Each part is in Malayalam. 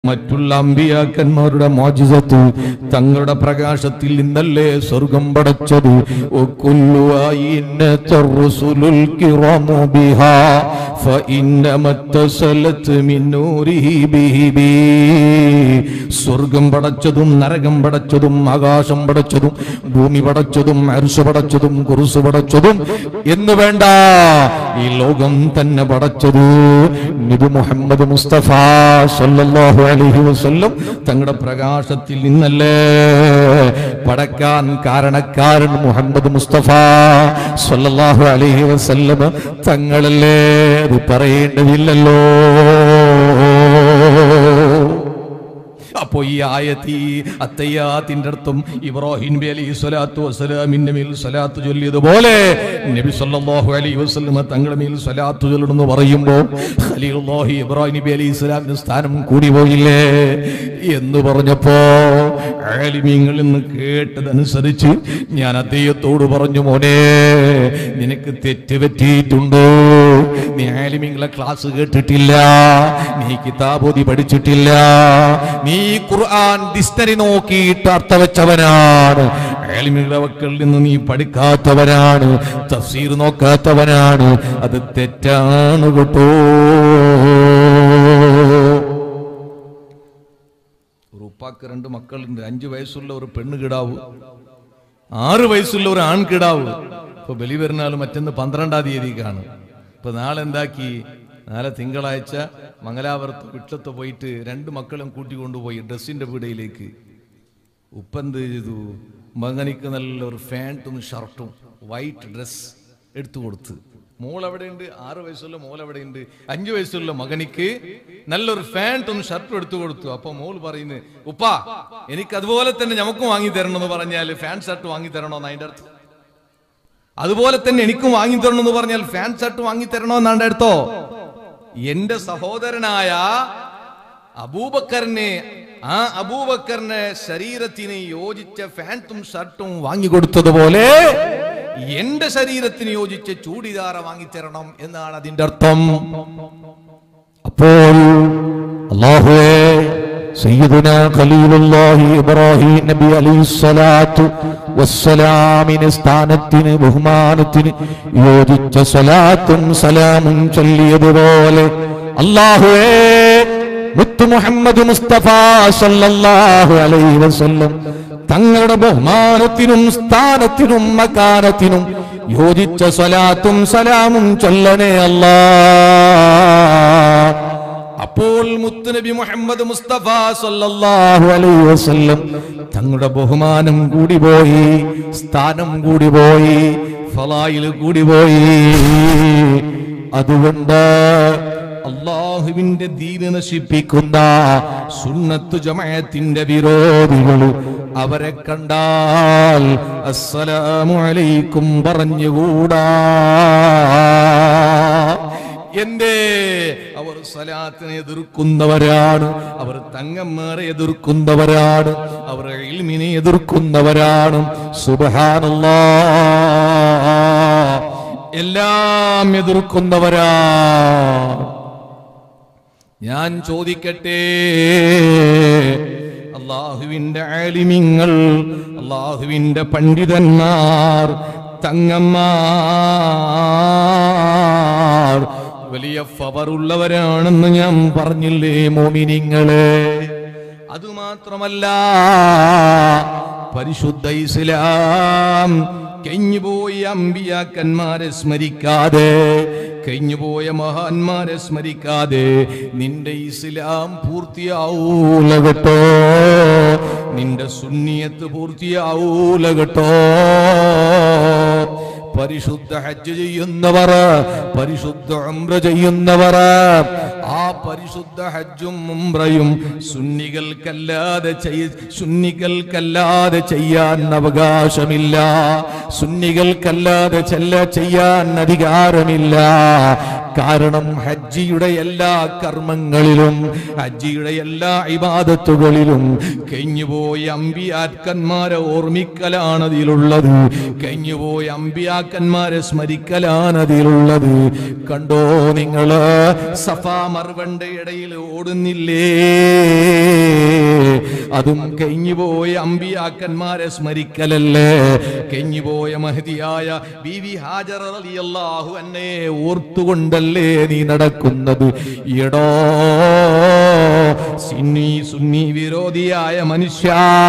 മറ്റുള്ള അമ്പിയാക്കന്മാരുടെ മോചിതത്ത് തങ്ങളുടെ പ്രകാശത്തിൽ നിന്നല്ലേ സ്വർഗം പടച്ചത് ഒക്കുല്ലുവായി ഇന്നത്തുൽ കിറാമു ബിഹാ فإنما اتصلت من نوره به بي. സ്വർഗം പടച്ചതും നരകം പടച്ചതും ആകാശം പടച്ചതും ഭൂമി പടച്ചതും അർശ പടച്ചതും കുറുസ് പടച്ചതും എന്ന് വേണ്ട ഈ ലോകം തന്നെ പടച്ചത് നബി മുഹമ്മദ് മുസ്തഫ സല്ലല്ലാഹു അലൈഹി വസല്ലം തങ്ങളുടെ പ്രകാശത്തിൽ നിന്നല്ലേ പടക്കാൻ കാരണക്കാരൻ മുഹമ്മദ് മുസ്തഫ സല്ലല്ലാഹു അലൈഹി വസല്ലം തങ്ങളല്ലേ അത് പറയേണ്ടതില്ലല്ലോ അപ്പോ ഈ ആയത്തി അത്തയ്യാത്തിന്റെ അർത്ഥം ഇബ്രാഹിം നബി അലൈഹി സ്വലാത്തു വസ്സലാമിന്റെ മേൽ സ്വലാത്ത് ചൊല്ലിയതുപോലെ നബി സല്ലല്ലാഹു അലൈഹി വസല്ലം തങ്ങളുടെ മേൽ സ്വലാത്ത് ചൊല്ലണമെന്ന് പറയുമ്പോൾ ഖലീലുല്ലാഹി ഇബ്രാഹിം നബി അലൈഹി സ്വലാമിന്റെ സ്ഥാനം കൂടി പോയില്ലേ എന്ന് പറഞ്ഞപ്പോ ആലിമീങ്ങളിൽ നിന്ന് കേട്ടതനുസരിച്ച് ഞാൻ അദ്ദേഹത്തോട് പറഞ്ഞു മോനെ നിനക്ക് തെറ്റ് പറ്റിയിട്ടുണ്ട് നീ ആലിമീങ്ങളെ ക്ലാസ് കേട്ടിട്ടില്ല നീ കിതാബോധി പഠിച്ചിട്ടില്ല നീ ഖുർആൻ ഡിസ്റ്ററി നോക്കിയിട്ട് അർത്ഥവച്ചവനാണ് ആലിമീങ്ങളുടെ വക്കൽ നിന്ന് നീ പഠിക്കാത്തവനാണ് തഫ്സീർ നോക്കാത്തവനാണ് അത് തെറ്റാണ് കേട്ടോ ഒരു ഉപ്പാക്ക് രണ്ട് മക്കളുണ്ട് അഞ്ചു വയസ്സുള്ള ഒരു പെണ്ണ് കിടാവ് ആറ് വയസ്സുള്ള ഒരു ആൺകിടാവ് ഇപ്പൊ ബലി പെരുന്നാൾ മറ്റന്ന് പന്ത്രണ്ടാം തീയതിക്കാണ് ഇപ്പൊ നാളെ എന്താക്കി നാളെ തിങ്കളാഴ്ച മംഗലാപുരത്ത് വിട്ടത്ത് പോയിട്ട് രണ്ട് മക്കളും കൂട്ടിക്കൊണ്ടുപോയി ഡ്രസ്സിന്റെ പീടയിലേക്ക് ഉപ്പെന്ത് ചെയ്തു മകനിക്ക് നല്ലൊരു ഫാൻറ്റും ഷർട്ടും വൈറ്റ് ഡ്രസ് എടുത്തു കൊടുത്ത് മോൾ എവിടെയുണ്ട് ആറ് വയസ്സുള്ള മോൾ എവിടെയുണ്ട് അഞ്ചു വയസ്സുള്ള മകനിക്ക് നല്ലൊരു ഫാൻറ്റും ഷർട്ടും എടുത്തു കൊടുത്തു അപ്പൊ മോൾ പറയുന്നു ഉപ്പാ എനിക്ക് അതുപോലെ തന്നെ നമുക്കും വാങ്ങി തരണം എന്ന് പറഞ്ഞാൽ ഫാൻ ഷർട്ട് വാങ്ങി തരണോന്ന് അതിന്റെ അർത്ഥം അതുപോലെ തന്നെ എനിക്കും വാങ്ങി തരണം എന്ന് പറഞ്ഞാൽ ഫാൻ ഷർട്ട് വാങ്ങി തരണോ എന്നാണ്ട് അടുത്തോ എന്റെ സഹോദരനായ അബൂബക്കറിനെ ആ അബൂബക്കറിന് ശരീരത്തിന് യോജിച്ച ഫാൻറ്റും ഷർട്ടും വാങ്ങിക്കൊടുത്തതുപോലെ എന്റെ ശരീരത്തിന് യോജിച്ച ചൂടിദാറ വാങ്ങിത്തരണം എന്നാണ് അതിന്റെ അർത്ഥം അപ്പോൾ അള്ളാഹുവേ സയ്യിദുന ഖലീലുല്ലാഹി ഇബ്രാഹിം നബി അലൈഹി സ്വലാത്തു വസ്സലാമിന് സ്ഥാനത്തിന് ബഹുമാനത്തിന് യോജിച്ച സ്വലാത്തും സലാമും ചൊല്ലിയതുപോലെ അള്ളാഹുവേ മുത്തു മുഹമ്മദ് മുസ്തഫ സല്ലല്ലാഹു അലൈഹി വസല്ലം തങ്ങളുടെ ബഹുമാനത്തിനും സ്ഥാനത്തിനും മകാനത്തിനും യോജിച്ച സ്വലാത്തും സലാമും ചൊല്ലണേ അല്ലാ അപ്പോൾ മുത്തുനബി മുഹമ്മദ് മുസ്തഫ സല്ലല്ലാഹു അലൈഹി വസല്ലം തങ്ങളുടെ ബഹുമാനം കൂടി പോയി സ്ഥാനം കൂടി പോയി ഫലായിൽ കൂടി പോയി അതുകൊണ്ട് അള്ളാഹുവിന്റെ ദീന് നശിപ്പിക്കുന്ന സുന്നത്ത് ജമാഅത്തിന്റെ വിരോധികൾ അവരെ കണ്ടാൽ അസ്സലാമു അലൈക്കും പറഞ്ഞുകൂടാ എന്റെ അവർ സലാത്തിനെ എതിർക്കുന്നവരാണ് അവർ തങ്ങന്മാരെ എതിർക്കുന്നവരാണ് അവർ ഇൽമിനെ എതിർക്കുന്നവരാണ് സുബഹാനല്ലാ എല്ലാം എതിർക്കുന്നവരാണ് ഞാൻ ചോദിക്കട്ടെ അള്ളാഹുവിന്റെ ആലിമിങ്ങൾ അള്ളാഹുവിന്റെ പണ്ഡിതന്മാർ തങ്ങന്മാർ വലിയ ഫവറുള്ളവരാണെന്ന് ഞാൻ പറഞ്ഞില്ലേ മോമിനിങ്ങളെ അതുമാത്രമല്ല പരിശുദ്ധ ഇസ്ലാം കഴിഞ്ഞുപോയ അമ്പിയാക്കന്മാരെ സ്മരിക്കാതെ കഴിഞ്ഞുപോയ മഹാന്മാരെ സ്മരിക്കാതെ നിന്റെ ഇസ്ലാം പൂർത്തിയാവൂല കേട്ടോ നിന്റെ സുന്നിയത്ത് പൂർത്തിയാവൂല കേട്ടോ പരിശുദ്ധ ഹജ്ജ് ചെയ്യുന്നവർ പരിശുദ്ധ ഉംറ ചെയ്യുന്നവർ ആ പരിശുദ്ധ ഹജ്ജും ഉംറയും സുന്നികൾക്കല്ലാതെ ചെയ് സുന്നികൾക്കല്ലാതെ ചെയ്യാൻ അവകാശമില്ല സുന്നികൾക്കല്ലാതെ ചെല്ല ചെയ്യാൻ അധികാരമില്ല കാരണം ഹജ്ജിയുടെ എല്ലാ കർമ്മങ്ങളിലും ഹജ്ജിയുടെ എല്ലാ ഇബാദത്തുകളിലും കഴിഞ്ഞുപോയ അമ്പിയാക്കന്മാരെ ഓർമ്മിക്കലാണ് അതിലുള്ളത് കഴിഞ്ഞുപോയ അമ്പിയാക്കന്മാരെ സ്മരിക്കലാണ് അതിലുള്ളത് കണ്ടോ നിങ്ങള് സഫാ മർവന്റെ ഇടയിൽ ഓടുന്നില്ലേ അതും കഴിഞ്ഞുപോയ അമ്പിയാക്കന്മാരെ സ്മരിക്കലല്ലേ കഴിഞ്ഞുപോയ മഹതിയായ ബി വി ഹാജർ റളിയല്ലാഹു എന്നെ ഓർത്തുകൊണ്ടല്ലേ നീ നടക്കുന്നത് എടോ സിന്നി സുന്നി വിരോധിയായ മനുഷ്യ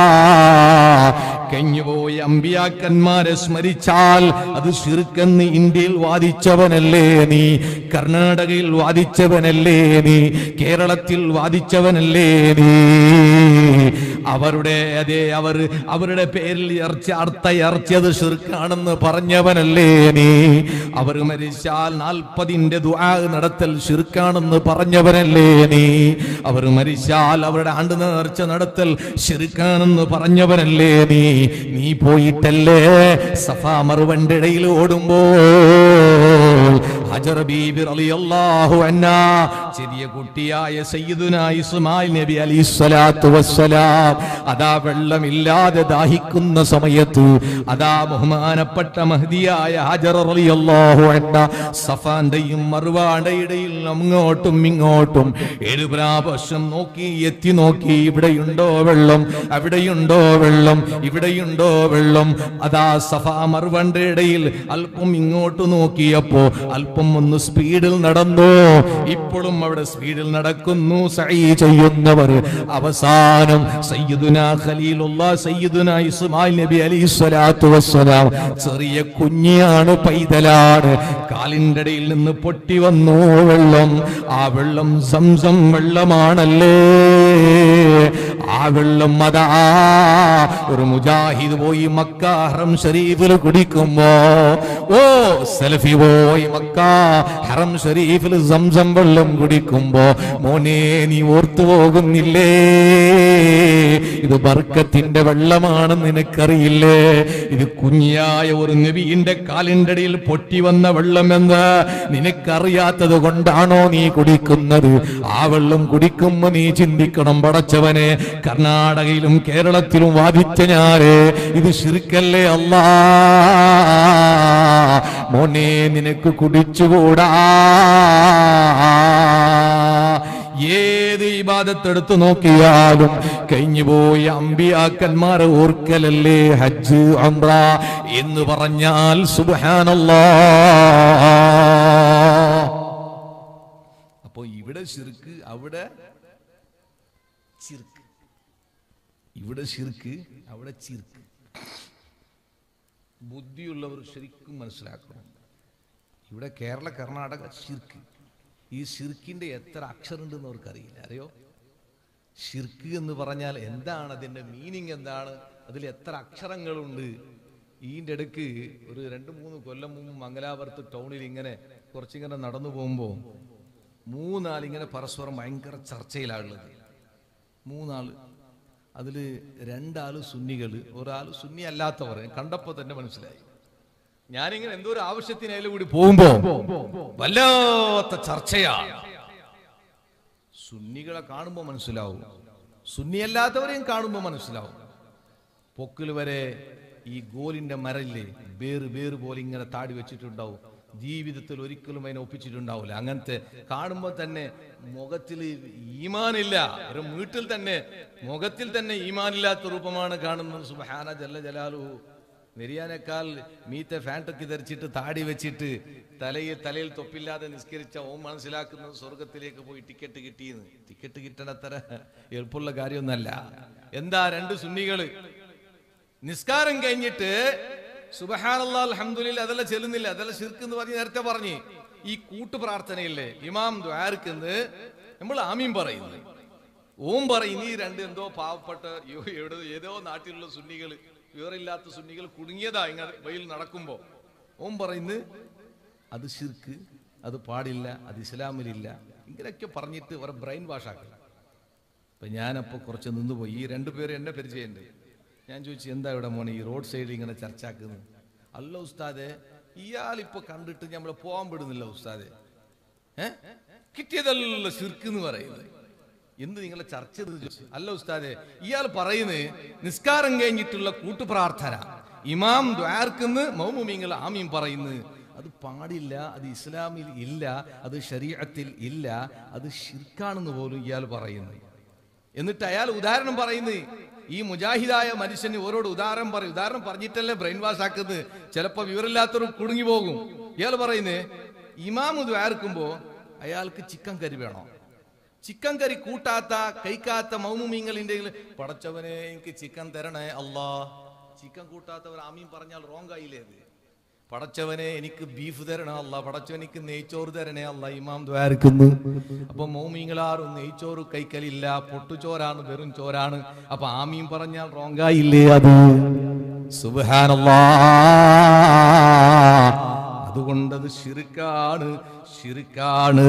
കഴിഞ്ഞുപോയ അമ്പിയാക്കന്മാരെ സ്മരിച്ചാൽ അത് ശിർക്കെന്ന് ഇന്ത്യയിൽ വാദിച്ചവനല്ലേ നീ കർണാടകയിൽ വാദിച്ചവനല്ലേ നീ കേരളത്തിൽ വാദിച്ചവനല്ലേ നീ അവരുടെ അതെ അവർ അവരുടെ പേരിൽ ഇറച്ച അർത്ഥ ഇറച്ചത് ഷിർക്കാണെന്ന് പറഞ്ഞവനല്ലേ നീ അവർ മരിച്ചാൽ നാൽപ്പതിന്റെ ദുആ നടത്തൽ ഷിർക്കാണെന്ന് പറഞ്ഞവനല്ലേ നീ അവർ മരിച്ചാൽ അവരുടെ ആണ്ട് നേർച്ച നടത്തൽ ഷിർക്കാണെന്ന് പറഞ്ഞവനല്ലേ നീ നീ പോയിട്ടല്ലേ സഫാ മറുവന്റെ ഇടയിൽ ഓടുമ്പോൾ ഹജർ ബീബി റളിയല്ലാഹു അൻഹാ ചെറിയ കുട്ടിയായ സയ്യിദുന ഇസ്മായിൽ നബി അലൈഹി സ്വലാത്തു വസ്സലാം അതാ വെള്ളമില്ലാതെ ദാഹിക്കുന്ന സമയത്ത് അതാ ബഹുമാനപ്പെട്ട മഹദിയായ ഹജർ റളിയല്ലാഹു അൻഹ സഫാന്റെയും മറുവാന്റെ ഇടയിൽ അങ്ങോട്ടും ഇങ്ങോട്ടും ഏഴ് പ്രാവശ്യം നോക്കി എത്തി നോക്കി ഇവിടെയുണ്ടോ വെള്ളം അവിടെയുണ്ടോ വെള്ളം ഇവിടെയുണ്ടോ വെള്ളം അതാ സഫാ മറുവന്റെ ഇടയിൽ അല്പം ഇങ്ങോട്ട് നോക്കിയപ്പോ അല്പം ഒന്ന് സ്പീഡിൽ നടന്നു ഇപ്പോഴും അവിടെ സ്പീഡിൽ നടക്കുന്നു സഈ ചെയ്യുന്നവർ അവസാനം സയ്യിദുന ഖലീലുള്ള സയ്യിദുന ഇസ്മായിൽ നബി അലൈഹി സ്വലാത്തു വസ്സലാം ചെറിയ കുഞ്ഞിയാണ് പൈതലാണ് കാലിന്റെ ഇടയിൽ നിന്ന് പൊട്ടി വന്നു വെള്ളം ആ വെള്ളം സംസം വെള്ളമാണല്ലേ ആ വെള്ളം അതാ ഒരു മുജാഹിദ് പോയി മക്ക ഹറം ഷരീഫിൽ കുടിക്കുമ്പോ ഓ സെൽഫി പോയി മക്ക ഹറം ഷരീഫിൽ സംസം വെള്ളം കുടിക്കുമ്പോ മോനെ നീ ഓർത്തു പോകുന്നില്ലേ ഇത് ബർക്കത്തിന്റെ വെള്ളമാണെന്ന് നിനക്കറിയില്ലേ ഇത് കുഞ്ഞായ ഒരു നബിന്റെ കാലിന്റെ അടിയിൽ പൊട്ടി വന്ന വെള്ളമെന്ന് നിനക്കറിയാത്തത് കൊണ്ടാണോ നീ കുടിക്കുന്നത് ആ വെള്ളം കുടിക്കുമ്പോ നീ ചിന്തിക്കണം പടച്ചവനെ കർണാടകയിലും കേരളത്തിലും വാദിച്ച ഞാന് ഇത് ശിർക്കല്ലേ അല്ലാ മോനെ നിനക്ക് കുടിച്ചുകൂടാ ഏത് ഇബാദത്തെടുത്തു നോക്കിയാലും കഴിഞ്ഞുപോയ അമ്പിയാക്കന്മാർ ഓർക്കലല്ലേ ഹജ്ജ് അംറ എന്ന് പറഞ്ഞാൽ സുബ്ഹാനല്ലാ അപ്പോ ഇവിടെ ശിർക്ക് അവിടെ ചിർക്ക് ഇവിടെ ശിർക്ക് അവിടെ ചിർക്ക് ബുദ്ധിയുള്ളവർ ശരിക്കും മനസ്സിലാക്കണം ഇവിടെ കേരള കർണാടക ശിർക്ക് ഈ ഷിർക്കിന്റെ എത്ര അക്ഷരമുണ്ടെന്ന് അവർക്കറിയില്ല അറിയോ ഷിർക്ക് എന്ന് പറഞ്ഞാൽ എന്താണ് അതിന്റെ മീനിങ് എന്താണ് അതിൽ എത്ര അക്ഷരങ്ങളുണ്ട് ഈൻ്റെ ഇടയ്ക്ക് ഒരു രണ്ട് മൂന്ന് കൊല്ലം മുമ്പ് മംഗലാപുരത്ത് ടൗണിൽ ഇങ്ങനെ കുറച്ചിങ്ങനെ നടന്നു പോകുമ്പോൾ മൂന്നാളിങ്ങനെ പരസ്പരം ഭയങ്കര ചർച്ചയിലാണുള്ളത് മൂന്നാള് അതിൽ രണ്ടാള് സുന്നികൾ ഒരാൾ സുന്നി അല്ലാത്തവർ കണ്ടപ്പോൾ തന്നെ മനസ്സിലായി ഞാനിങ്ങനെ എന്തോ ഒരു ആവശ്യത്തിന് അതിൽ കൂടി പോകുമ്പോ വല്ലാത്ത ചർച്ചയാണ് സുന്നികളെ കാണുമ്പോൾ മനസ്സിലാവും സുന്നിയല്ലാത്തവരെയും കാണുമ്പോൾ മനസ്സിലാവും പൊക്കിൽ വരെ ഈ ഗോലിന്റെ മരല്ലേ വേറ് വേറ് പോലെ ഇങ്ങനെ താടി വെച്ചിട്ടുണ്ടാവും ജീവിതത്തിൽ ഒരിക്കലും അതിനെ ഒപ്പിച്ചിട്ടുണ്ടാവില്ല അങ്ങനത്തെ കാണുമ്പോൾ തന്നെ മുഖത്തിൽ ഈമാനില്ല ഒരു വീട്ടിൽ തന്നെ മുഖത്തിൽ തന്നെ ഈമാനില്ലാത്ത രൂപമാണ് കാണുന്നത് സുബഹാന ജല്ല ജലാലു നെരിയാനേക്കാൾ മീത്തെ ഫാൻറ്റൊക്കെ ധരിച്ചിട്ട് താടി വെച്ചിട്ട് തലയിൽ തലയിൽ തൊപ്പില്ലാതെ നിസ്കരിച്ച ഓം മനസ്സിലാക്കുന്നത് സ്വർഗത്തിലേക്ക് പോയി ടിക്കറ്റ് കിട്ടിയെന്ന് ടിക്കറ്റ് കിട്ടണത്ര എളുപ്പമുള്ള കാര്യമൊന്നല്ല എന്താ രണ്ട് സുന്നികള് നിസ്കാരം കഴിഞ്ഞിട്ട് സുബഹാനല്ലാ അൽഹംദുലില്ല അതെല്ലാം ചെല്ലുന്നില്ല അതെല്ലാം ശിർക്ക് എന്ന് പറഞ്ഞ് നേരത്തെ പറഞ്ഞ് ഈ കൂട്ടു പ്രാർത്ഥനയില്ലേ ഇമാം ദ്വാരക്കെന്ന് നമ്മൾ ആമീൻ പറയുന്നു ഓം പറയുന്നു ഈ രണ്ട് എന്തോ പാവപ്പെട്ട യോ- എവിടെ ഏതോ നാട്ടിലുള്ള സുന്നികൾ വിവരമില്ലാത്ത സുന്നികൾ കുടുങ്ങിയതാ ഇങ്ങനെ വഴിയിൽ നടക്കുമ്പോ ഓം പറയുന്നു അത് ശിർക്ക് അത് പാടില്ല അത് ഇസ്ലാമിലില്ല ഇങ്ങനെയൊക്കെ പറഞ്ഞിട്ട് ഒരു ബ്രെയിൻ വാഷ് ആക്കണം അപ്പൊ ഞാനപ്പോ കുറച്ച് നിന്നുപോയി ഈ രണ്ടുപേരും എന്നെ പരിചയമുണ്ട് ഞാൻ ചോദിച്ചു എന്താ ഇവിടെ മോനെ ഈ റോഡ് സൈഡിൽ ഇങ്ങനെ ചർച്ചാക്കുന്നത് അല്ല ഉസ്താദെ ഇയാളിപ്പോ കണ്ടിട്ട് നമ്മളെ പോകാൻ വിടുന്നില്ല ഉസ്താദെ ഏ? കിട്ടിയതല്ല ശിർക്ക് എന്ന് പറയുന്നത് എന്ത് നിങ്ങളെ ചർച്ച ചെയ്തത് ചോദിച്ചു അല്ല ഉസ്താദെ ഇയാൾ പറയുന്നത് നിസ്കാരം കഴിഞ്ഞിട്ടുള്ള കൂട്ടുപ്രാർത്ഥന ഇമാം ദ്വാർക്കുന്ന് മൗമുമീങ്ങൾ ആമീം പറയുന്നത് അത് പാടില്ല അത് ഇസ്ലാമിൽ ഇല്ല അത് ശരീഅത്തിൽ ഇല്ല അത് ഷിർക്കാണെന്ന് പോലും ഇയാൾ പറയുന്നു എന്നിട്ട് അയാൾ ഉദാഹരണം പറയുന്നത് ഈ മുജാഹിദായ മനുഷ്യന് ഓരോട് ഉദാഹരണം പറയും ഉദാഹരണം പറഞ്ഞിട്ടല്ലേ ബ്രെയിൻ വാഷ് ആക്കുന്നത് ചിലപ്പോ വിവരമില്ലാത്തവർ കുടുങ്ങി പോകും ഇയാൾ പറയുന്നത് ഇമാമ് ദ്വാർക്കുമ്പോ അയാൾക്ക് ചിക്കൻ കറി വേണോ ചിക്കൻ കറി കൂട്ടാത്ത കഴിക്കാത്ത മൗമുമീങ്ങളിന്റെ പടച്ചവനെ എനിക്ക് ചിക്കൻ തരണേ അല്ലാ ചിക്കൻ കൂട്ടാത്തവർ ആമീൻ പറഞ്ഞാൽ റോങ് ആയില്ലേ അത് പടച്ചവനെ എനിക്ക് ബീഫ് തരണേ അല്ല പടച്ചവൻ എനിക്ക് നെയ്ച്ചോറ് തരണേ അല്ല ഇമാം ദ്വാരക്കുന്നു അപ്പൊ മൗമീങ്ങളാറും നെയ്ച്ചോറ് കൈക്കലില്ല പൊട്ടുചോറാണ് വെറും ചോറാണ് അപ്പൊ ആമീൻ പറഞ്ഞാൽ റോങ് ആയില്ലേ അത് സുബാനല്ലാ അതുകൊണ്ട് അത് ശിർക്കാണ് ശിർക്കാണ്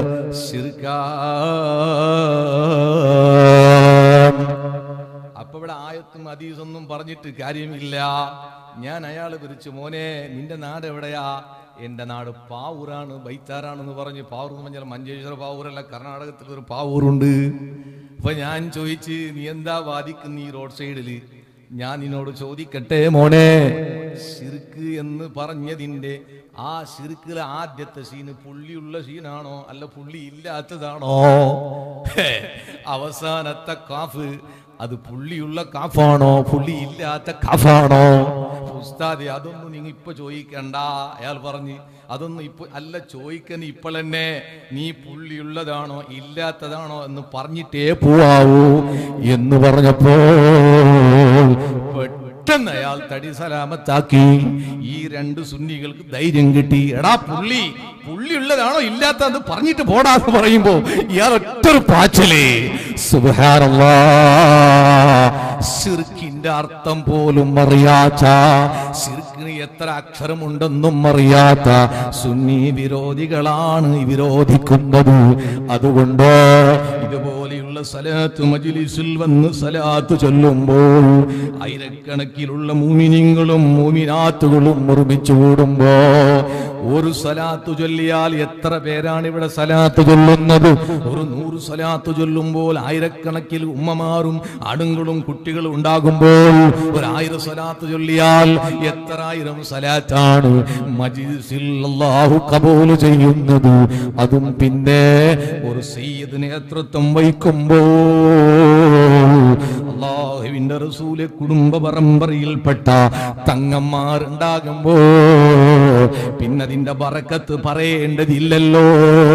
ശിർക്കാണ് അപ്പൊ ഇവിടെ ആയത്തും ഹദീസൊന്നും പറഞ്ഞിട്ട് കാര്യമില്ല ഞാൻ അയാളെ വിളിച്ചു മോനെ നിന്റെ നാട് എവിടെയാ എന്റെ നാട് പാവൂരാണ് ബൈത്താറാണെന്ന് പറഞ്ഞ് പാവൂർ എന്ന് പറഞ്ഞാൽ മഞ്ചേശ്വര പാവൂരല്ല കർണാടകത്തിൽ ഒരു പാവൂറുണ്ട് അപ്പൊ ഞാൻ ചോദിച്ച് നീ എന്താ വാദിക്കുന്ന ഈ റോഡ് സൈഡില് ഞാൻ നിന്നോട് ചോദിക്കട്ടെ മോനെ ശിർക്ക് എന്ന് പറഞ്ഞതിന്റെ ആ ശിർക്കിലെ ആദ്യത്തെ സീന് പുള്ളിയുള്ള സീനാണോ അല്ല പുള്ളി ഇല്ലാത്തതാണോ ഹേ, അവസാനത്തെ കാഫ് അത് പുള്ളിയുള്ള കാഫാണോ പുള്ളി ഇല്ലാത്ത കാഫാണോ ഉസ്താദെ അതൊന്നും നിങ്ങൾ ഇപ്പൊ ചോദിക്കണ്ട അയാൾ പറഞ്ഞ് അതൊന്നും ഇപ്പൊ അല്ല ചോദിക്കുന്ന ഇപ്പോഴെന്നെ നീ പുള്ളിയുള്ളതാണോ ഇല്ലാത്തതാണോ എന്ന് പറഞ്ഞിട്ടേ പോവാവൂ എന്ന് പറഞ്ഞപ്പോ പെട്ടെന്ന് അയാൾ തടി സലാമത്താക്കി ഈ രണ്ട് സുന്നികൾക്ക് ധൈര്യം കിട്ടി എടാ പുള്ളി പുള്ളി ഉള്ളതാണോ ഇല്ലാത്തത് പറഞ്ഞിട്ട് പോടാന്ന് പറയുമ്പോ ഇയാൾ ഒറ്റൊരു പാച്ചലേ സുബാനല്ലാ സിർക്കിന്റെ അർത്ഥം പോലും അറിയാത്ത സിർക്കിന് എത്ര അക്ഷരമുണ്ടെന്നും അറിയാത്ത സുന്നി വിരോധികളാണ് ഈ വിരോധിക്കുന്നത് അതുകൊണ്ട് ഇതുപോലെയുള്ള സലാത്ത് മജിലിസിൽ വന്ന് സലാത്ത് ചൊല്ലുമ്പോൾ ആയിരക്കണക്കിലുള്ള മൂമിനിങ്ങളും മൂമിനാത്തുകളും ഒരുമിച്ച് കൂടുമ്പോ ഒരു സലാത്ത് ചൊല്ലിയാൽ എത്ര പേരാണ് ഇവിടെ സലാത്ത് ചൊല്ലുന്നത് ഒരു നൂറ് സലാത്ത് ചൊല്ലുമ്പോൾ ആയിരക്കണക്കിൽ ഉമ്മമാരും ആണുങ്ങളും കുട്ടികളും ഉണ്ടാകുമ്പോൾ ഒരായിരം സലാത്ത് ചൊല്ലിയാൽ എത്ര ആയിരം സലാത്താണ് മജിസിൽ അല്ലാഹു കബൂൽ ചെയ്യുന്നത് അതും പിന്നെ ഒരു സയ്യിദ് നേതൃത്വം വഹിക്കുമ്പോൾ അള്ളാഹുവിന്റെ റസൂലെ കുടുംബ പരമ്പരയിൽപ്പെട്ട തങ്ങന്മാരുണ്ടാകുമ്പോ പിന്നതിന്റെ ബറക്കത്ത് പറയേണ്ടതില്ലല്ലോ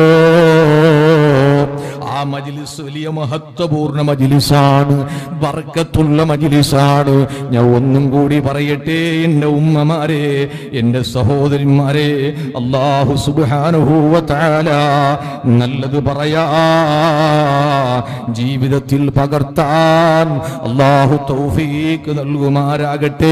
ആ മജിലിസ് വലിയ മഹത്വപൂർണ്ണ മജിലിസാണ് ബർക്കത്തുള്ള മജിലിസാണ് ഞാൻ ഒന്നും കൂടി പറയട്ടെ എന്റെ ഉമ്മമാരെ എന്റെ സഹോദരിമാരെ അള്ളാഹു സുബാനുഭൂവത്താല നല്ലത് പറയാ ജീവിതത്തിൽ പകർത്താൻ അള്ളാഹു തൗഫീക്ക് നൽകുമാരാകട്ടെ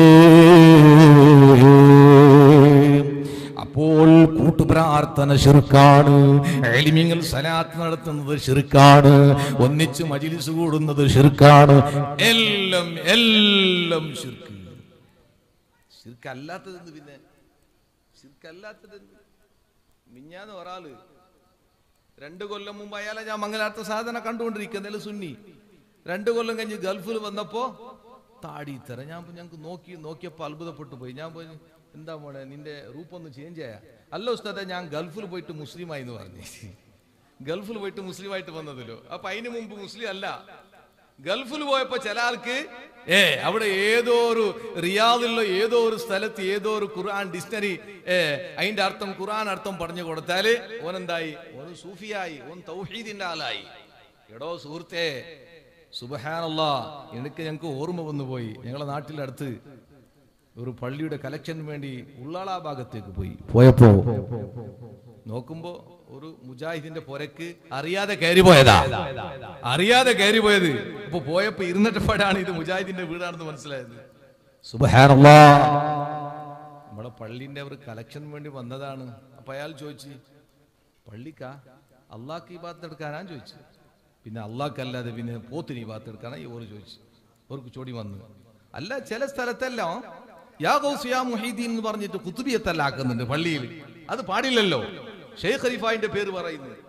അപ്പോൾ കൂട്ടുപ്രാർത്ഥന ഷിർക്കാണ് എലിമിങ്ങൾ സലാത്ത് നടത്തുന്നത് ഷിർക്കാണ് ഒന്നിച്ച് മജിലിസ് കൂടുന്നത് ഷിർക്കാണ് എല്ലാം എല്ലാം ഷിർക്ക് ഷിർക്കല്ലാത്തതെന്ത് പിന്നെ ഷിർക്കല്ലാത്തതെന്ത് മിഞ്ഞാന്ന് ഒരാള് രണ്ട് കൊല്ലം മുമ്പ് അയാളെ ഞാൻ മംഗലാത്ത സാധന കണ്ടുകൊണ്ടിരിക്കുന്നതിൽ സുന്നി രണ്ട് കൊല്ലം കഴിഞ്ഞ് ഗൾഫിൽ വന്നപ്പോ താടിത്തര ഞാൻ ഞങ്ങൾക്ക് നോക്കി നോക്കിയപ്പോ അത്ഭുതപ്പെട്ടു പോയി ഞാൻ പോയി എന്താ മോളെ നിന്റെ റൂപ്പൊന്ന് ചേഞ്ച് ആയ അല്ല ഉസ്താദെ ഞാൻ ഗൾഫിൽ പോയിട്ട് മുസ്ലിമായി എന്ന് പറഞ്ഞു ഗൾഫിൽ പോയിട്ട് മുസ്ലിമായിട്ട് വന്നതല്ലോ അപ്പൊ അതിന് മുമ്പ് മുസ്ലിം അല്ല ഗൾഫിൽ പോയപ്പോ ചില ആൾക്ക് ഏ അവിടെ ഏതോ ഒരു റിയാദിലുള്ള ഏതോ ഒരു സ്ഥലത്ത് ഏതോ ഒരു ഖുർആൻ ഡിക്ഷണറി ഏ അതിന്റെ അർത്ഥം ഖുർആൻ അർത്ഥം പറഞ്ഞു കൊടുത്താല് ഓനെന്തായി ഓൻ സൂഫിയായി ഓൻ തൗഹീദിന്റെ ആളായി എടോ സുഹൃത്തേ സുബഹാനല്ല എനിക്ക് ഞങ്ങൾക്ക് ഓർമ്മ വന്നു പോയി ഞങ്ങളെ നാട്ടിലെ അടുത്ത് ഒരു പള്ളിയുടെ കലക്ഷന് വേണ്ടി ഉള്ളാള ഭാഗത്തേക്ക് പോയി പോയപ്പോ നോക്കുമ്പോ ഒരു മുജാഹിദിന്റെ പുരക്ക് അറിയാതെ കയറി പോയതാ അറിയാതെ കയറി പോയത് ഇപ്പൊ പോയപ്പോ ഇരുന്നിട്ടപ്പാടാണ് ഇത് മുജാഹിദിന്റെ വീടാണെന്ന് മനസ്സിലായത് സുബഹാനല്ലാ നമ്മളെ പള്ളിന്റെ ഒരു കലക്ഷൻ വേണ്ടി വന്നതാണ് അപ്പൊ അയാൾ ചോദിച്ചു പള്ളിക്കാ അള്ളാഹ്ക്ക് ഈ ഭാഗത്ത് എടുക്കാനാ ചോദിച്ചു പിന്നെ അള്ളാഹ്ക്കല്ലാതെ പിന്നെ പോത്തിന് ഈ ഭാഗത്ത് എടുക്കാനാ ഇവർ ചോദിച്ചു അവർക്ക് ചോടി വന്നു അല്ല ചില സ്ഥലത്തെല്ലാം യാ ഗൗസ് യാ മുഹീദ്ദീൻ എന്ന് പറഞ്ഞിട്ട് കുത്തുബിയത്തല്ല ആക്കുന്നുണ്ട് പള്ളിയിൽ അത് പാടില്ലല്ലോ ഷെയ്ഖ് ഖലീഫായിന്റെ പേര് പറയുന്നു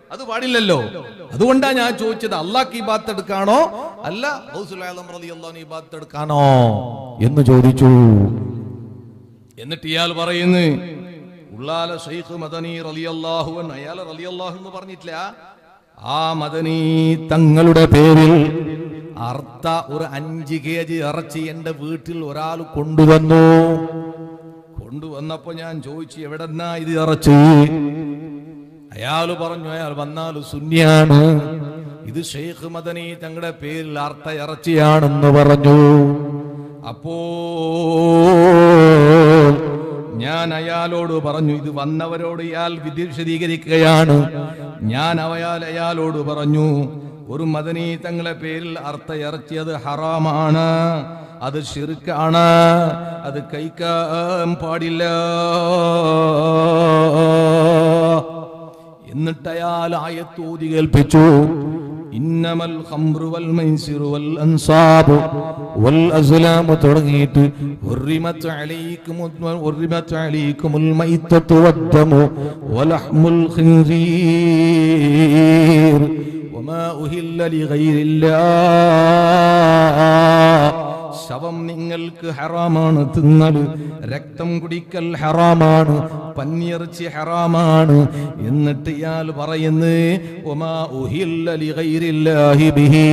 അത് പാടില്ലല്ലോ അതുകൊണ്ടാ ഞാൻ ചോദിച്ചത് അള്ളാഹ് ഈ ബാത്ത് എടുക്കാണോ അല്ല ഗൗസുൽ ആലം റളിയല്ലാഹു ഈ ബാത്ത് എടുക്കാണോ എന്ന് ചോദിച്ചു എന്നിട്ട് ഇയാൾ പറയുന്നു ഉള്ളാല ഷെയ്ഖ് മദനി റളിയല്ലാഹു അൻഹു അയാൾ റളിയല്ലാഹു എന്ന് പറഞ്ഞിട്ടില്ല ആ മദനി തങ്ങളുടെ പേരിൽ അർത്ഥ ഒരു അഞ്ച് കെ ജി ഇറച്ചി എന്റെ വീട്ടിൽ ഒരാൾ കൊണ്ടുവന്നു കൊണ്ടുവന്നപ്പോ ഞാൻ ചോദിച്ചു എവിടെന്നാ ഇത് ഇറച്ചി അയാൾ പറഞ്ഞു അയാൾ വന്നാൽ സുന്യാണ് ഇത് ഷെയ്ഖ് മദനി തങ്ങളുടെ പേരിൽ അർത്ഥ ഇറച്ചി ഇറച്ചിയാണെന്ന് പറഞ്ഞു അപ്പോ ഞാൻ അയാളോട് പറഞ്ഞു ഇത് വന്നവരോട് ഇയാൾ വിധി വിശദീകരിക്കുകയാണ് ഞാൻ അവയാൽ അയാളോട് പറഞ്ഞു ഒരു മദനി തങ്ങളെ പേരിൽ അർത്ഥ ഇറച്ചിയത് ഹറാമാണ് അത് ഷിർക്കാണ് അത് കഴിക്കാൻ പാടില്ല എന്നിട്ട് അയാൾ ആയത്തോതി കേൾപ്പിച്ചു ഇന്നമൽ ഖംറു വൽ മൈസിറു വൽ അൻസാബ് വൽ അസ്ലാം തുടങ്ങിയിട്ട് ഹുറിമത്ത് അലൈക്കും حرمت عليكم الميتة والدم ولحم الخنزير وما أهل لغير الله ശവം നിങ്ങൾക്ക് ഹറാമാണ് തിന്നൽ രക്തം കുടിക്കൽ ഹറാമാണ് പന്നിയിറച്ചി ഹറാമാണ് എന്നിട്ട് ഇയാൾ പറയുന്നു ഒമാ ഉഹില്ല ലിഗൈരില്ലാഹി ബിഹി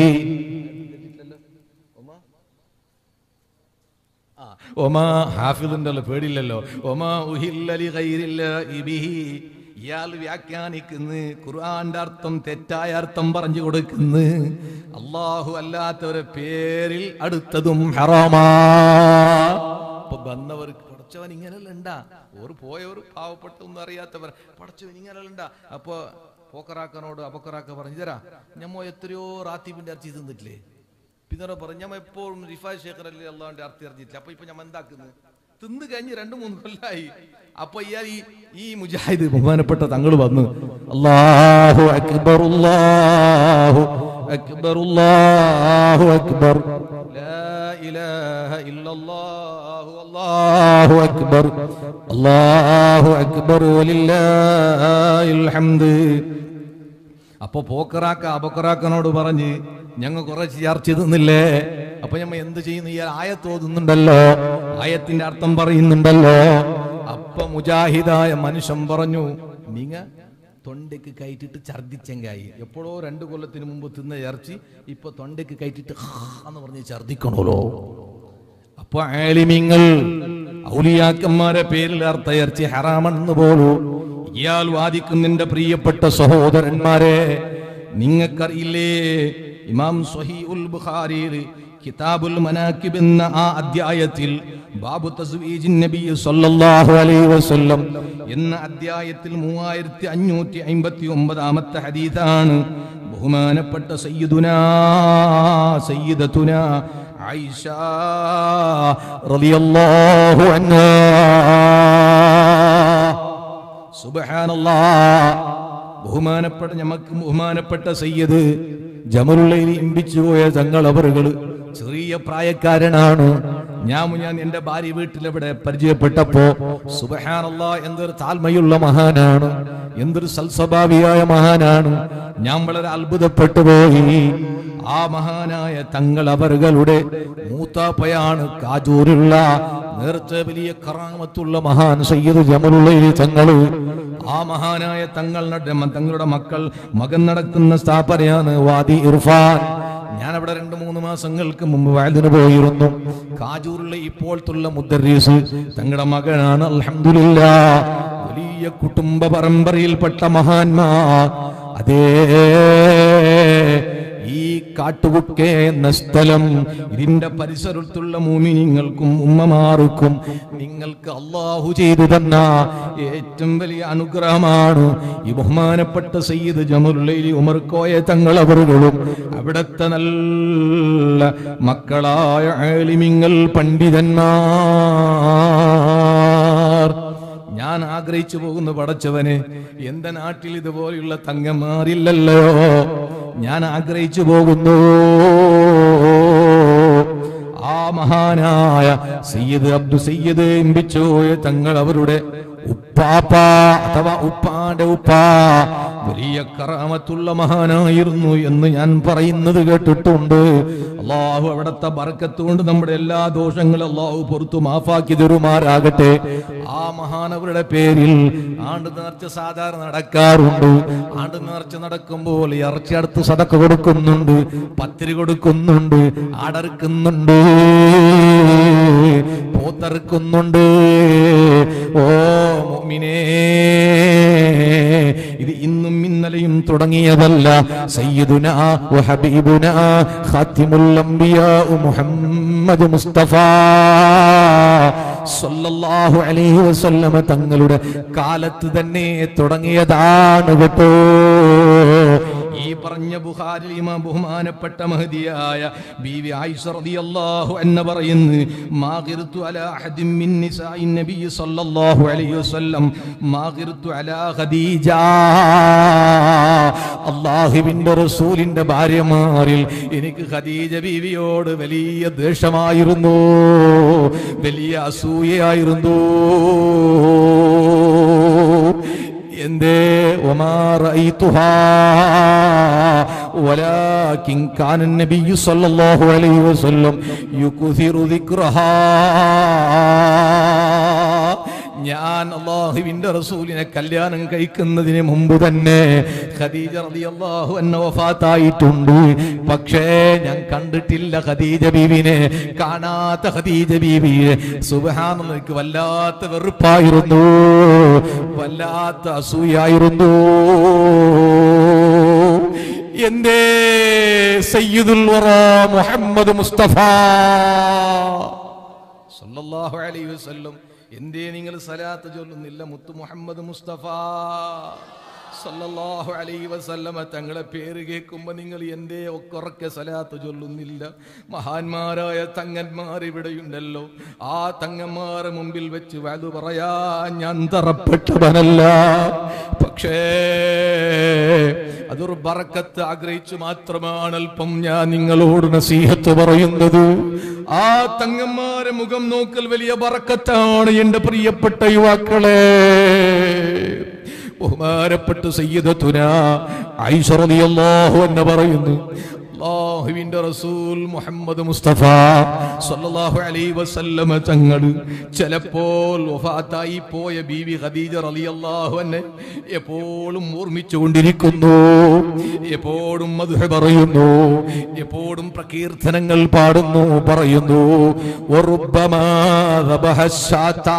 ആ, ഒമാ ഹാഫിദിന്റെ അല്ല പേടില്ലല്ലോ ഒമാ ഉഹില്ല ലിഗൈരില്ലാഹി ബിഹി ഇയാൾ വ്യാഖ്യാനിക്കുന്നു ഖുർആന്റെ അർത്ഥം തെറ്റായ അർത്ഥം പറഞ്ഞു കൊടുക്കുന്നു അള്ളാഹു അല്ലാത്തവരെ പേരിൽ അടുത്തതും ഹറാമാ അപ്പൊ വന്നവർക്ക് പഠിച്ചവൻ ഇങ്ങനെയല്ല ഉണ്ടാ ഓർ പോയവർ പാവപ്പെട്ടൊന്നും അറിയാത്തവർ പഠിച്ചവൻ ഇങ്ങനെയല്ല ഉണ്ടാ അപ്പൊ പോക്കറാക്കനോട് അപക്കറാക്ക പറഞ്ഞു തരാ ഞമ്മ എത്രയോ റാത്തീബിന്റെ ഇറച്ചി തിന്നിട്ടില്ലേ പിന്നെ പറഞ്ഞു ഞമ്മ എപ്പോഴും റിഫായ് ശേഖർ അല്ലേ അള്ളാന്റെ അർത്ഥം അറിഞ്ഞിട്ടില്ല അപ്പൊ ഇപ്പൊ ഞമ്മ എന്താക്കുന്നു തിന്ന് കഴിഞ്ഞ് രണ്ടു മൂന്ന് കൊല്ലായി അപ്പൊ ഇയാൾ ഈ ഈ മുജാഹിദ് ബഹുമാനപ്പെട്ട തങ്ങൾ വന്നു അല്ലാഹു അക്ബർ അല്ലാഹു അക്ബർ അല്ലാഹു അക്ബർ ലാ ഇലാഹ ഇല്ലല്ലാഹു അല്ലാഹു അക്ബർ അല്ലാഹു അക്ബർ വലില്ലാഹിൽ ഹംദ് അപ്പൊ പോക്കറാക്ക അബക്കറാക്കനോട് പറഞ്ഞ് ഞങ്ങൾ കുറെ ചർച്ച തിന്നില്ലേ അപ്പൊ ഞമ്മ എന്ത് ചെയ്യുന്നു ഈ ആയത്ത് ഓതുന്നുണ്ടല്ലോ ആയത്തിന്റെ അർത്ഥം പറയുന്നുണ്ടല്ലോ അപ്പൊ മുജാഹിദായ മനുഷ്യൻ പറഞ്ഞു നിങ്ങ തൊണ്ടയ്ക്ക് കയറ്റിട്ട് ഛർദിച്ചെങ്കായി എപ്പോഴോ രണ്ടു കൊല്ലത്തിന് മുമ്പ് തിന്ന ഇറച്ചി ഇപ്പൊ തൊണ്ടയ്ക്ക് കയറ്റിട്ട് എന്ന് പറഞ്ഞ് ഛർദിക്കണല്ലോ അപ്പൊ ആലിമിങ്ങൾ ഔലിയാക്കന്മാരെ പേരിൽ അർത്ഥ ഇറച്ചി ഹറാമെന്ന് പോലു ഇയാൾ വാദിക്കുന്നിന്റെ പ്രിയപ്പെട്ട സഹോദരന്മാരെ നിങ്ങൾക്കറിയില്ലേ ഇമാം സ്വഹീഉൽ ബുഖാരിയിൽ കിതാബുൽ മനാക്കിബ് എന്ന ആ അധ്യായത്തിൽ ബാബു തസ്വീജിൻ നബി സല്ലല്ലാഹു അലൈഹി വസല്ലം എന്ന അധ്യായത്തിൽ മൂവായിരത്തി അഞ്ഞൂറ്റി അമ്പത്തി ഒമ്പതാമത്തെ ഹദീസാണ് ബഹുമാനപ്പെട്ട സയ്യിദുനാ സയ്യിദത്തുന ആയിഷ റളിയല്ലാഹു അൻഹാ സുബ്ഹാനല്ലാ ബഹുമാനപ്പെട്ട ഞമ്മക്ക് ബഹുമാനപ്പെട്ട സയ്യിദ് ജമലുള്ളയിൽ ഇമ്പിച്ചു പോയ തങ്ങൾ അവറുകള് ചെറിയ പ്രായക്കാരനാണ് ഞാൻ ഞാൻ എന്റെ ഭാര്യ വീട്ടിലെവിടെ പരിചയപ്പെട്ടപ്പോ സുബഹാനല്ലാ എന്തൊരു താൽമയുള്ള മഹാനാണ് എന്തൊരു സൽസ്വഭാവിയായ മഹാനാണ് ഞാൻ വളരെ അത്ഭുതപ്പെട്ടു പോയി ആ മഹാനായ തങ്ങൾ അവറുകളുടെ മൂത്താപ്പയാണ് കാജൂരുള്ള നേരത്തെ വലിയ കറാമത്തുള്ള മഹാൻ സയ്യിദ് ജമലുള്ളയിൽ തങ്ങള് ആ മഹാനായ തങ്ങളുടെ തങ്ങളുടെ മക്കൾ മകൻ നടക്കുന്ന സ്ഥാപനയാണ് വാദി ഇർഫാൻ ഞാൻ അവിടെ രണ്ട് മൂന്ന് മാസങ്ങൾക്ക് മുമ്പ് മുമ്പ് വയലിന് പോയിരുന്നു കാജൂറിലെ ഇപ്പോഴത്തുള്ള മുദ്രീസ് തങ്ങളുടെ മകനാണ് അൽഹംദുലില്ല വലിയ കുടുംബ പരമ്പരയിൽപ്പെട്ട മഹാന്മാർ അതേ ഈ കാട്ടുകുക്കെ എന്ന സ്ഥലം ഇതിന്റെ പരിസരത്തുള്ള മൂമിനിങ്ങൾക്കും ഉമ്മമാർക്കും നിങ്ങൾക്ക് അള്ളാഹു ചെയ്തു തന്ന ഏറ്റവും വലിയ അനുഗ്രഹമാണ് ഈ ബഹുമാനപ്പെട്ട സയ്യിദ് ജമുല്ലി ഉമർ കോയ തങ്ങൾ അവറുകളും അവിടത്തെ നല്ല മക്കളായ ആലിമിങ്ങൾ പണ്ഡിതന്മാർ ഞാൻ ആഗ്രഹിച്ചു പോകുന്ന പടച്ചവന് എന്റെ നാട്ടിൽ ഇതുപോലെയുള്ള തങ്ങന്മാരില്ലല്ലോ ഞാൻ ആഗ്രഹിച്ചു പോകുന്നു ആ മഹാനായ സയ്യിദ് അബ്ദു സയ്യിദ് എംബിച്ചോയ തങ്ങൾ അവരുടെ ഉപ്പാപ്പ അഥവാ ഉപ്പാന്റെ ഉപ്പ വലിയ കറാമത്തുള്ള മഹാനായിരുന്നു എന്ന് ഞാൻ പറയുന്നത് കേട്ടിട്ടുണ്ട് അള്ളാഹു അവിടുത്തെ ബർക്കത്ത് കൊണ്ട് നമ്മുടെ എല്ലാ ദോഷങ്ങളും അള്ളാഹു പുറത്തു മാഫാക്കി തരുമാറാകട്ടെ ആ മഹാനവരുടെ പേരിൽ ആണ്ട് നേർച്ച സാധാരണ നടക്കാറുണ്ട് ആണ്ട് നേർച്ച നടക്കുമ്പോൾ ഇറച്ചി അടുത്ത് സടക്ക കൊടുക്കുന്നുണ്ട് പത്തിരി കൊടുക്കുന്നുണ്ട് ആടറുക്കുന്നുണ്ട് പോത്തറുക്കുന്നുണ്ട് ഓ മുഅ്മിനേ ഇത് ഇന്നും ഇന്നലെയും തുടങ്ങിയതല്ല സയ്യിദുന വ ഹബീബുന ഖാത്തിമുൽ അംബിയാ മുഹമ്മദ് മുസ്തഫ സല്ലല്ലാഹു അലൈഹി വസല്ലമ തങ്ങളുടെ കാലത്ത് തന്നെ തുടങ്ങിയതാണ് കേട്ടോ ഈ പറഞ്ഞ ബുഖാരിൽ ഇമാം ബഹുമാനപ്പെട്ട മഹദിയായ ബീവി ആയിഷ റളിയല്ലാഹു അൻഹ പറയുന്നു മാഗിർതു അലാ അഹദിൻ മിൻ നിസാഇൻ നബി സല്ലല്ലാഹു അലൈഹി വസല്ലം മാഗിർതു അലാ ഖദീജ അല്ലാഹുവിന്റെ റസൂലിന്റെ ഭാര്യമാരിൽ എനിക്ക് ഖദീജ ബീവിയോട് വലിയ ദേഷ്യമായിരുന്നു വലിയ അസൂയയായിരുന്നു എന്തേ ഒമാറൈതുഹാ ولكن كان النبي صلى الله عليه وسلم يكثر ذكرها ഞാൻ അള്ളാഹുവിന്റെ റസൂലിനെ കല്യാണം കഴിക്കുന്നതിന് മുമ്പ് തന്നെ ഖദീജ റളിയല്ലാഹു അൻഹ വഫാത്തായിട്ടുണ്ട് പക്ഷേ ഞാൻ കണ്ടിട്ടില്ല ഖദീജ ബീവിനെ കാണാത്ത ഖദീജ ബീവിയെ സുബ്ഹാനല്ലാഹ് എനിക്ക് വല്ലാത്ത വെറുപ്പായിരുന്നു വല്ലാത്ത അസൂയായിരുന്നു എന്തേ സയ്യിദുൽ വറ മുഹമ്മദ് മുസ്തഫ സല്ലല്ലാഹു അലൈഹി വസല്ലം എന്തേ നിങ്ങൾ സലാത്ത് ചൊല്ലുന്നില്ല മുത്തു മുഹമ്മദ് മുസ്തഫ സല്ലല്ലാഹു അലൈഹി വസല്ലമ തങ്ങളെ പേര് കേൾക്കുമ്പോൾ നിങ്ങൾ എന്തേ ഒക്കെ ഉറക്കെ സലാത്ത് ചൊല്ലുന്നില്ല മഹാന്മാരായ തങ്ങന്മാർ ഇവിടെയുണ്ടല്ലോ ആ തങ്ങന്മാരെ മുമ്പിൽ വെച്ച് വാതു പറയാ ഞാൻ തറപ്പെട്ടവനല്ല പക്ഷേ അതൊരു ബറക്കത്ത് ആഗ്രഹിച്ചു മാത്രമാണ് അല്പം ഞാൻ നിങ്ങളോട് നസീഹത്ത് പറയുന്നത് ആ തങ്ങന്മാരെ മുഖം നോക്കൽ വലിയ ബറക്കത്താണ് എന്റെ പ്രിയപ്പെട്ട യുവാക്കളെ ബഹുമാനപ്പെട്ട സയ്യിദത്തുന ആയിഷ റളിയല്ലാഹു എന്ന് പറയുന്നു അള്ളാഹുവിന്റെ റസൂൽ മുഹമ്മദ് മുസ്തഫ സല്ലല്ലാഹു അലൈഹി വസല്ലമ തങ്ങൾ ചിലപ്പോൾ വഫാത്തായി പോയ ബീവി ഖദീജ റളിയല്ലാഹു അൻഹ എപ്പോഴും ഓർമ്മിച്ചു കൊണ്ടിരിക്കുന്നു എപ്പോഴും മധുഹ പറയുന്നു എപ്പോഴും പ്രകീർത്തനങ്ങൾ പാടുന്നു പറയുന്നു വറുബ്ബമാ ദബഹ ശാത്താ.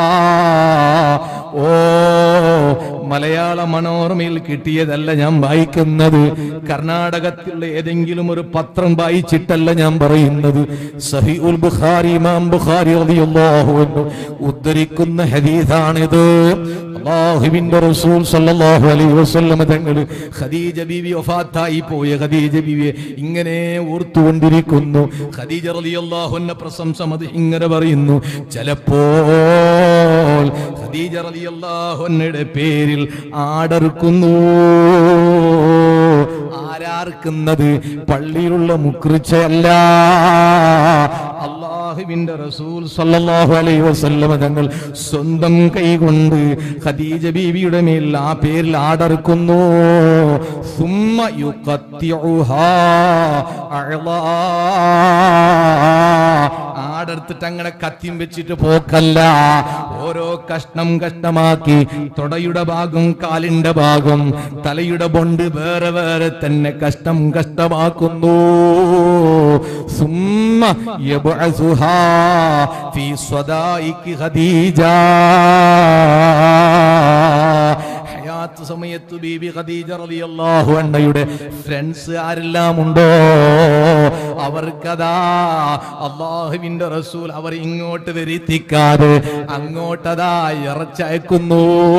ഓ മലയാള മനോരമയിൽ കിട്ടിയതല്ല ഞാൻ വായിക്കുന്നത് കർണാടകത്തിലുള്ള ഏതെങ്കിലും ഒരു പത്രം വായിച്ചിട്ടല്ല ഞാൻ പറയുന്നത് സഹി ഉൽ ബുഖാരി ഇമാം ബുഖാരി റളിയല്ലാഹു അൻഹു ഉദ്ധരിക്കുന്ന ഹദീസാണിത് അല്ലാഹുവിന്റെ റസൂൽ സല്ലല്ലാഹു അലൈഹി വസല്ലം തങ്ങൾ ഖദീജ ബീവി വഫാത്തായി പോയ ഖദീജ ബീവിയെ ഇങ്ങനെ ഓർത്തുകൊണ്ടിരിക്കുന്നു ഖദീജ റളിയല്ലാഹു അൻഹ പ്രശംസ അത് ഇങ്ങനെ പറയുന്നു ചിലപ്പോൾ ഖദീജ റളിയല്ലാഹു അൻഹയുടെ പേരിൽ ആടർക്കുന്നു ആരാർക്കുന്നത് പള്ളിയിലുള്ള മുക്രിച്ചയല്ല അള്ളാഹുവിന്റെ റസൂൽ സല്ലല്ലാഹു അലൈഹി വസല്ലമ തങ്ങൾ സ്വന്തം കൈകൊണ്ട് ഖദീജ ബീവിയുടെ മേൽ ആ പേരിൽ ആടർക്കുന്നു സുമ്മ യുഖത്തിഉഹാ അഅളാ. ആടെടുത്തിട്ട് അങ്ങനെ കത്തിയും വെച്ചിട്ട് പോക്കല്ല ഓരോ കഷ്ണം കഷ്ണമാക്കി തുടയുടെ ഭാഗം കാലിന്റെ ഭാഗം തലയുടെ ബൊണ്ട് വേറെ വേറെ തന്നെ കഷ്ടം കഷ്ടമാക്കുന്നു സുമ്മ യബ്അസുഹാ ഫീ സ്വദായികി ഖദീജ ഹയാത്ത് സമയത്ത് ബീബി ഖദീജ റളിയല്ലാഹു അൻഹയുടെ ഫ്രണ്ട്സ് ആരെല്ലാം ഉണ്ടോ അവർക്കതാ അള്ളാഹുവിന്റെ റസൂൽ അവർ ഇങ്ങോട്ട് വരുത്തിക്കാതെ അങ്ങോട്ടതാ ഇറച്ചയക്കുന്നു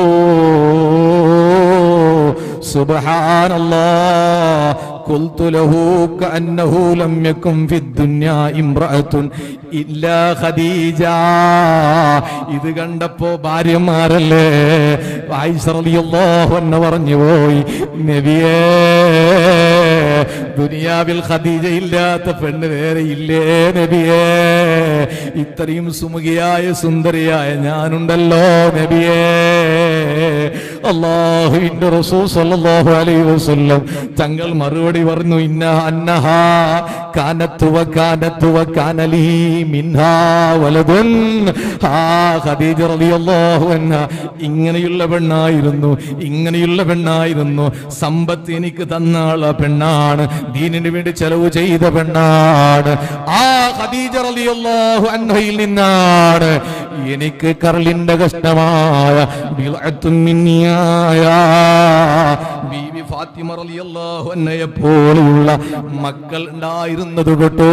സുബ്ഹാനല്ലാഹ് قلت له كأنه لم يكن في الدنيا امرأة إلا خديجة ഇത് കണ്ടപ്പോ ഭാര്യമാരല്ലേ ആയിഷ റളിയല്ലാഹു അൻഹ പറഞ്ഞു പോയി നബിയേ ദുനിയാവിൽ ഖദീജ ഇല്ലാത്ത പെണ്ണ് വേറെ ഇല്ലേ നബിയേ ഇത്രയും സുമുഖിയായ സുന്ദരിയായ ഞാനുണ്ടല്ലോ നബിയേ അള്ളാഹുവിന്റെ റസൂൽ സല്ലല്ലാഹു അലൈഹി വസല്ലം തങ്ങൾ മറുപടി പറഞ്ഞു ഇന്ന അന്നഹാ കാനത്തുവ കാനത്തുവ കാനലി മിൻഹാ വലതുൻ ആ ഖദീജ റളിയല്ലാഹു അൻഹ ഇങ്ങനെയുള്ള പെണ്ണായിരുന്നു ഇങ്ങനെയുള്ള പെണ്ണായിരുന്നു സമ്പത്ത് എനിക്ക് തന്ന ആള് പെണ്ണാണ് ദീനിന് വേണ്ടി ചെലവ് ചെയ്ത പെണ്ണാണ് ആ ഖദീജ റളിയല്ലാഹു അൻഹയിൽ നിന്നാണ് എനിക്ക് കരളിന്റെ കഷ്ടമായ ബിളഅത്തുൻ മിന്നിയായ ബീവി ഫാത്തിമ റളിയല്ലാഹു അൻഹയെ പോലെയുള്ള മക്കൾ ഉണ്ടായിരുന്നത് കേട്ടോ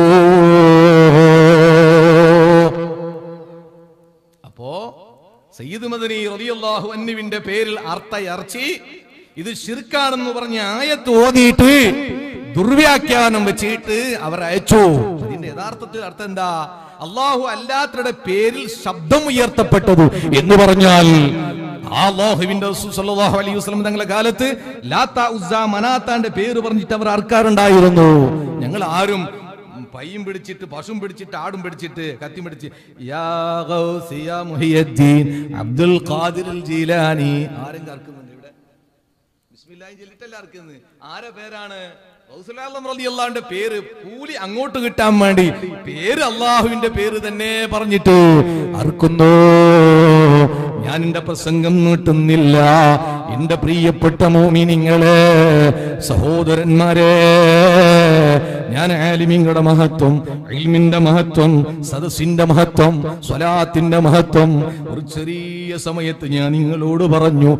അപ്പോ സയ്യിദ് മദനി റളിയല്ലാഹു അൻഹുവിന്റെ പേരിൽ അർത്ഥയർച്ചി ഇത് ശിർക്കാണെന്ന് പറഞ്ഞ ആയത്ത് ഓതിയിട്ട് ദുർവ്യാഖ്യാനം വെച്ചിട്ട് അവർ അയച്ചു അതിന്റെ യഥാർത്ഥത്തിൽ അർത്ഥം എന്താ അള്ളാഹു അല്ലാത്തരുടെ പേരിൽ ശബ്ദം ഉയർത്തപ്പെട്ടതു എന്ന് പറഞ്ഞാൽ ആ അല്ലാഹുവിന്റെ റസൂൽ സല്ലല്ലാഹു അലൈഹി വസല്ലം തങ്ങളുടെ കാലത്ത് ലാത്ത ഉസ്സ മനാത്താന്റെ പേര് പറഞ്ഞിട്ട് അവർ ആർക്കാരുണ്ടായിരുന്നു ഞങ്ങൾ ആരും പയ്യും പിടിച്ചിട്ട് പശുവും പിടിച്ചിട്ട് ആടും പിടിച്ചിട്ട് കത്തി പിടിച്ച് യാ ഗൗസി യാ മുഹിയുദ്ദീൻ അബ്ദുൽ ഖാദിർ അൽ ജീലാനി ആരും കറക്കുന്നുണ്ട് ഇവിടെ ബിസ്മില്ലാഹി ചൊല്ലിട്ടല്ല അറക്കുന്നത് ആരെ പേരാണ് ഗൗസുലാലം റളിയല്ലാഹുവിന്റെ പേര് കൂലി അങ്ങോട്ട് കിട്ടാൻ വേണ്ടി പേര് അള്ളാഹുവിന്റെ പേര് തന്നെ പറഞ്ഞിട്ട് അർക്കുന്നു ഞാൻ എന്റെ പ്രസംഗം നീട്ടുന്നില്ല എന്റെ പ്രിയപ്പെട്ട മോമിനിങ്ങളെ സഹോദരന്മാരെ ഞാൻ ആലിമിങ്ങളുടെ മഹത്വം ഇൽമിന്റെ മഹത്വം സദസ്സിന്റെ മഹത്വം സ്വലാത്തിന്റെ മഹത്വം ഒരു ചെറിയ സമയത്ത് ഞാൻ നിങ്ങളോട് പറഞ്ഞു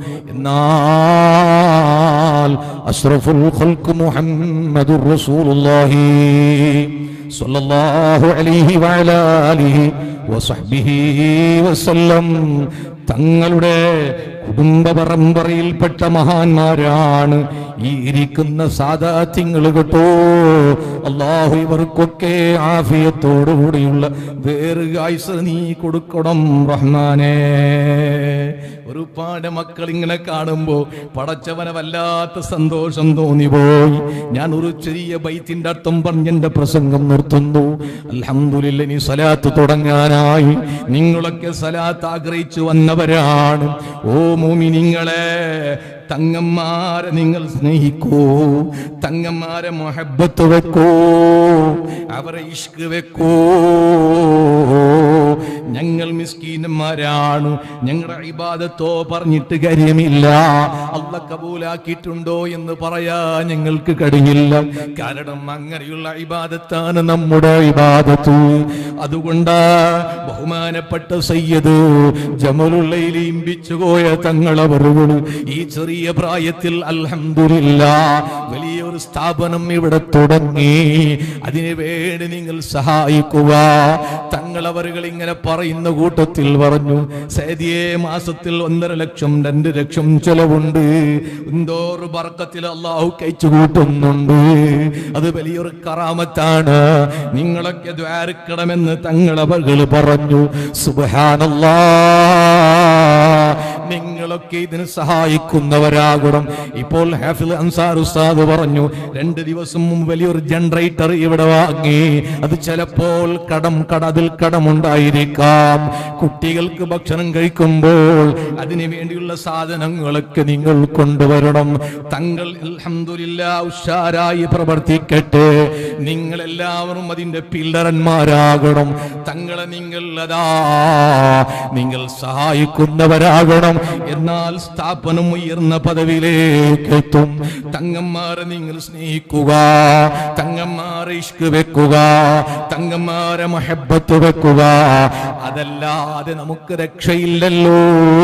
എന്നാൽ അഷ്റഫുൽ ഖൽഖ് മുഹമ്മദുർ റസൂലുള്ളാഹി സ്വല്ലല്ലാഹു അലൈഹി വഅലാ ആലിഹി വസഹ്ബിഹി വസല്ലം തങ്ങളുടെ കുടുംബ പരമ്പരയിൽപ്പെട്ട മഹാന്മാരാണ് ഈ ഇരിക്കുന്ന സാധാത്യങ്ങൾ കേട്ടോ അള്ളാഹു ഇവർക്കൊക്കെ ആഫിയത്തോടുകൂടിയുള്ള വേറെ ആയുസ് നീ കൊടുക്കണം റഹ്മാനേ ഒരുപാട് മക്കൾ ഇങ്ങനെ കാണുമ്പോ പടച്ചവനെ വല്ലാത്ത സന്തോഷം തോന്നിപ്പോയി ഞാൻ ഒരു ചെറിയ ബൈത്തിന്റെ അർത്ഥം പറഞ്ഞ് എന്റെ പ്രസംഗം നിർത്തുന്നു അൽഹംദുലില്ല നീ സലാത്ത് തുടങ്ങാനായി നിങ്ങളൊക്കെ സലാത്ത് ആഗ്രഹിച്ചു വന്നവരാണ് ഓ മോമിനിങ്ങളെ തങ്ങന്മാരെ നിങ്ങൾ സ്നേഹിക്കൂ തങ്ങന്മാരെ മൊഹബത്ത് വെക്കൂ അവരെ ഇഷ്ക് വെക്കൂ ഞങ്ങൾ മിസ്കീനന്മാരാണ് ഞങ്ങളുടെ ഇബാദത്തോ പറഞ്ഞിട്ട് കാര്യമില്ല അല്ല കബൂലാക്കിയിട്ടുണ്ടോ എന്ന് പറയാ ഞങ്ങൾക്ക് കഴിയില്ല കാരണം അങ്ങനെയുള്ള ഇബാദത്താണ് നമ്മുടെ ഇബാദത്ത് അതുകൊണ്ട് ബഹുമാനപ്പെട്ട സയ്യദ് ജമലുള്ളയിൽ ഇമ്പിച്ചുപോയ തങ്ങളവറുകൾ ഈ ചെറിയ പ്രായത്തിൽ അൽഹംദുലില്ല വലിയൊരു സ്ഥാപനം ഇവിടെ തുടങ്ങി അതിനു വേണ്ടി നിങ്ങൾ സഹായിക്കുക തങ്ങളവറുകൾ ഇങ്ങനെ പറയുന്ന കൂട്ടത്തിൽ പറഞ്ഞു സേദിയെ മാസത്തിൽ ഒന്നര ലക്ഷം രണ്ട് ലക്ഷം ചെലവുണ്ട് എന്തോ ഒരു ബർക്കത്തിൽ അള്ളാഹു കഴിച്ചു കൂട്ടുന്നുണ്ട് അത് വലിയൊരു കറാമത്താണ് നിങ്ങളൊക്കെ ദ്വാരക്കണമെന്ന് തങ്ങളവകൾ പറഞ്ഞു സുബഹാനല്ലാ നിങ്ങളൊക്കെ ഇതിന് സഹായിക്കുന്നവരാകണം ഇപ്പോൾ ഹാഫിൽ അൻസാർ ഉസ്താദ് പറഞ്ഞു രണ്ട് ദിവസം മുമ്പ് വലിയൊരു ജനറേറ്റർ ഇവിടെ വാങ്ങി അത് ചിലപ്പോൾ കടം കട അതിൽ കടമുണ്ടായിരിക്കാം കുട്ടികൾക്ക് ഭക്ഷണം കഴിക്കുമ്പോൾ അതിനു വേണ്ടിയുള്ള സാധനങ്ങളൊക്കെ നിങ്ങൾ കൊണ്ടുവരണം തങ്ങൾ അൽഹംദുലില്ലാ ഉഷാരായി പ്രവർത്തിക്കട്ടെ നിങ്ങൾ എല്ലാവരും അതിന്റെ പിള്ളറന്മാരാകണം തങ്ങളെ നിങ്ങൾ അതാ നിങ്ങൾ സഹായിക്കുന്നവരാകണം എന്നാൽ സ്ഥാപനം ഉയർന്ന പദവിയിലേക്ക് എത്തും തങ്ങന്മാരെ നിങ്ങൾ സ്നേഹിക്കുക തങ്ങന്മാരെ ഇഷ്ക് വെക്കുക തങ്ങന്മാരെ മഹബത്ത് വെക്കുക അതല്ലാതെ നമുക്ക് രക്ഷയില്ലല്ലോ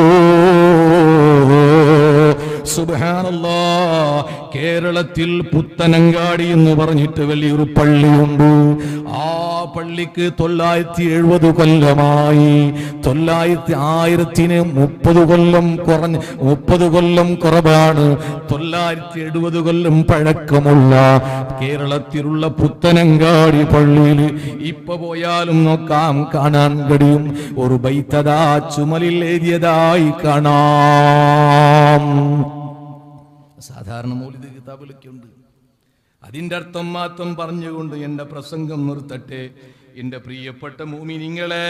സുബാനല്ലാ കേരളത്തിൽ പുത്തനങ്കാടി എന്ന് പറഞ്ഞിട്ട് വലിയൊരു പള്ളിയുണ്ട് ആ പള്ളിക്ക് തൊള്ളായിരത്തി എഴുപത് കൊല്ലമായി തൊള്ളായിരത്തി ആയിരത്തിന് മുപ്പത് കൊല്ലം കുറഞ്ഞ് മുപ്പത് കൊല്ലം കുറവാണ് തൊള്ളായിരത്തി എഴുപത് കൊല്ലം പഴക്കമുള്ള കേരളത്തിലുള്ള പുത്തനങ്കാടി പള്ളിയിൽ ഇപ്പൊ പോയാലും നോക്കാം കാണാൻ കഴിയും ഒരു ബൈത്തതാ ചുമലിൽ എഴുതിയതായി കാണാം സാധാരണ മൗലിക കിതാബിലൊക്കെ ഉണ്ട് അതിന്റെ അർത്ഥം മാത്രം പറഞ്ഞുകൊണ്ട് എന്റെ പ്രസംഗം നിർത്തട്ടെ എന്റെ പ്രിയപ്പെട്ട മൂമിനിങ്ങളെ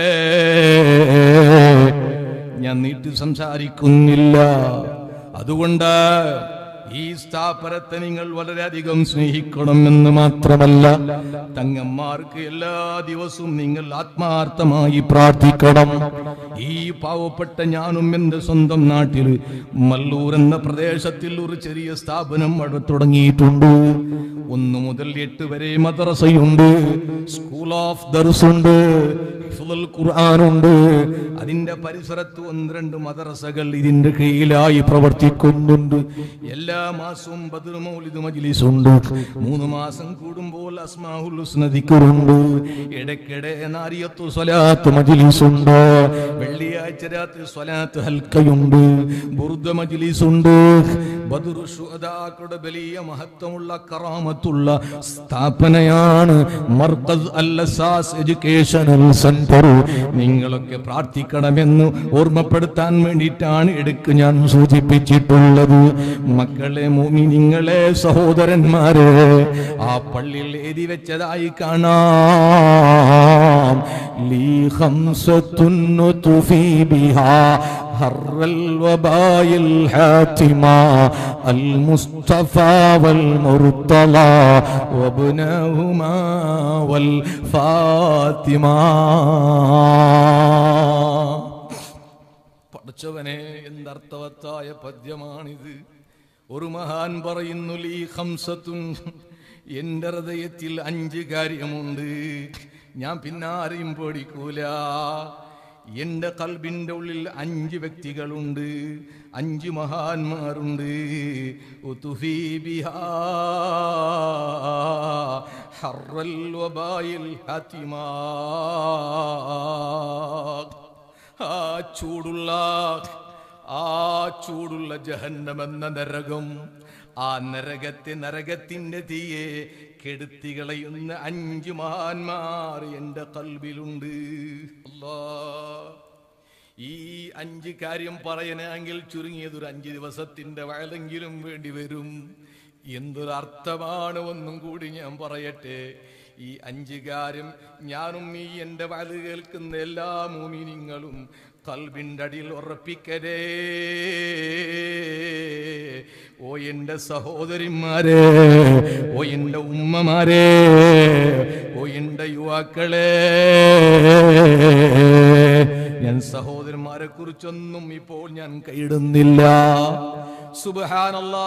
ഞാൻ നീട്ടി സംസാരിക്കുന്നില്ല അതുകൊണ്ട് ഈ സ്ഥാപനത്തെ നിങ്ങൾ വളരെയധികം സ്നേഹിക്കണം എന്ന് മാത്രമല്ല തങ്ങന്മാർക്ക് എല്ലാ ദിവസവും നിങ്ങൾ ആത്മാർത്ഥമായി പ്രാർത്ഥിക്കണം ഈ പാവപ്പെട്ട ഞാനും എന്റെ സ്വന്തം നാട്ടിൽ മല്ലൂർ എന്ന പ്രദേശത്തിൽ ഒരു ചെറിയ സ്ഥാപനം അവിടെ തുടങ്ങിയിട്ടുണ്ട് ഒന്ന് മുതൽ എട്ട് വരെ മദ്രസയുണ്ട് സ്കൂൾ ഓഫ് ദർസുണ്ട് ഹിഫ്ളുൽ ഖുർആനുണ്ട് അതിന്റെ പരിസരത്ത് ഒന്ന് രണ്ട് മദ്രസകൾ ഇതിന്റെ കീഴിലായി പ്രവർത്തിക്കുന്നുണ്ട് എല്ലാ മാസവും ബദർ മൗലിദ് മജ്ലിസ് ഉണ്ട് മൂന്ന് മാസം കൂടുമ്പോൾ അസ്മാഹുൽ ഹുസ്ന ദിക്റുണ്ട് ഇടയ്ക്കിടെ നാരിയത്തു സ്വലാത്ത് മജ്ലിസ് ഉണ്ട് വെള്ളിയാഴ്ച രാത്രി സ്വലാത്ത് ഹൽക്കയുണ്ട് ബുർദ മജ്ലിസ് ഉണ്ട് ബദർ ശുഹദാക്കളുടെ വലിയ മഹത്വമുള്ള കറാമത്തുള്ള സ്ഥാപനയാണ് മർക്കസ് അൽ അസാസ് എഡ്യൂക്കേഷണൽ സെന്റർ നിങ്ങളൊക്കെ പ്രാർത്ഥിക്കണമെന്ന് ഓർമ്മപ്പെടുത്താൻ വേണ്ടിയിട്ടാണ് ഇടയ്ക്ക് ഞാൻ സൂചിപ്പിച്ചിട്ടുള്ളത് മക്കളെ മോമിനിങ്ങളെ സഹോദരന്മാരെ ആ പള്ളിയിൽ എഴുതി വെച്ചതായി കാണാം ലീ ഖംസത്തുൻ തുഫീ ബിഹാ هر الوباء الحاتمة المصطفى والمرتضى وابنهما والفاطمة പഠിച്ചവനെ എന്തർത്ഥവത്തായ പദ്യമാണിത് ഒരു മഹാൻ പറയുന്നു ലീ ഹംസത്തുൻ എന്റെ ഹൃദയത്തിൽ അഞ്ച് കാര്യമുണ്ട് ഞാൻ പിന്നാരെയും പേടിക്കൂല എന്റെ കൽബിന്റെ ഉള്ളിൽ അഞ്ച് വ്യക്തികളുണ്ട് അഞ്ച് മഹാന്മാരുണ്ട് ഉതുഫീ ബിഹാ ഹർറൽ വബായിൽ ഹതിമാ ആ ചൂടുള്ള ആ ചൂടുള്ള ജഹന്നമെന്ന നരകം ആ നരകത്തെ നരകത്തിന്റെ തീയെ കെടുത്തികളയുന്ന അഞ്ചു മഹാന്മാർ എന്റെ കൽബിലുണ്ട് അല്ലാ ഈ അഞ്ച് കാര്യം പറയണമെങ്കിൽ ചുരുങ്ങിയത് ഒരു അഞ്ച് ദിവസത്തിന്റെ വയലെങ്കിലും വേണ്ടി വരും എന്തൊരർത്ഥമാണ് ഒന്നും കൂടി ഞാൻ പറയട്ടെ ഈ അഞ്ച് കാര്യം ഞാനും ഈ എൻ്റെ വയല് കേൾക്കുന്ന എല്ലാ മൂമിനിങ്ങളും കൽവിൻ്റെ അടിയിൽ ഉറപ്പിക്കരേ ഓ എൻ്റെ സഹോദരിമാരെ ഓ എൻ്റെ ഉമ്മമാരെ ഓ എൻ്റെ യുവാക്കളെ ഞാൻ സഹോദരന്മാരെ കുറിച്ചൊന്നും ഇപ്പോൾ ഞാൻ കൈയിടുന്നില്ല സുബഹാനല്ലാ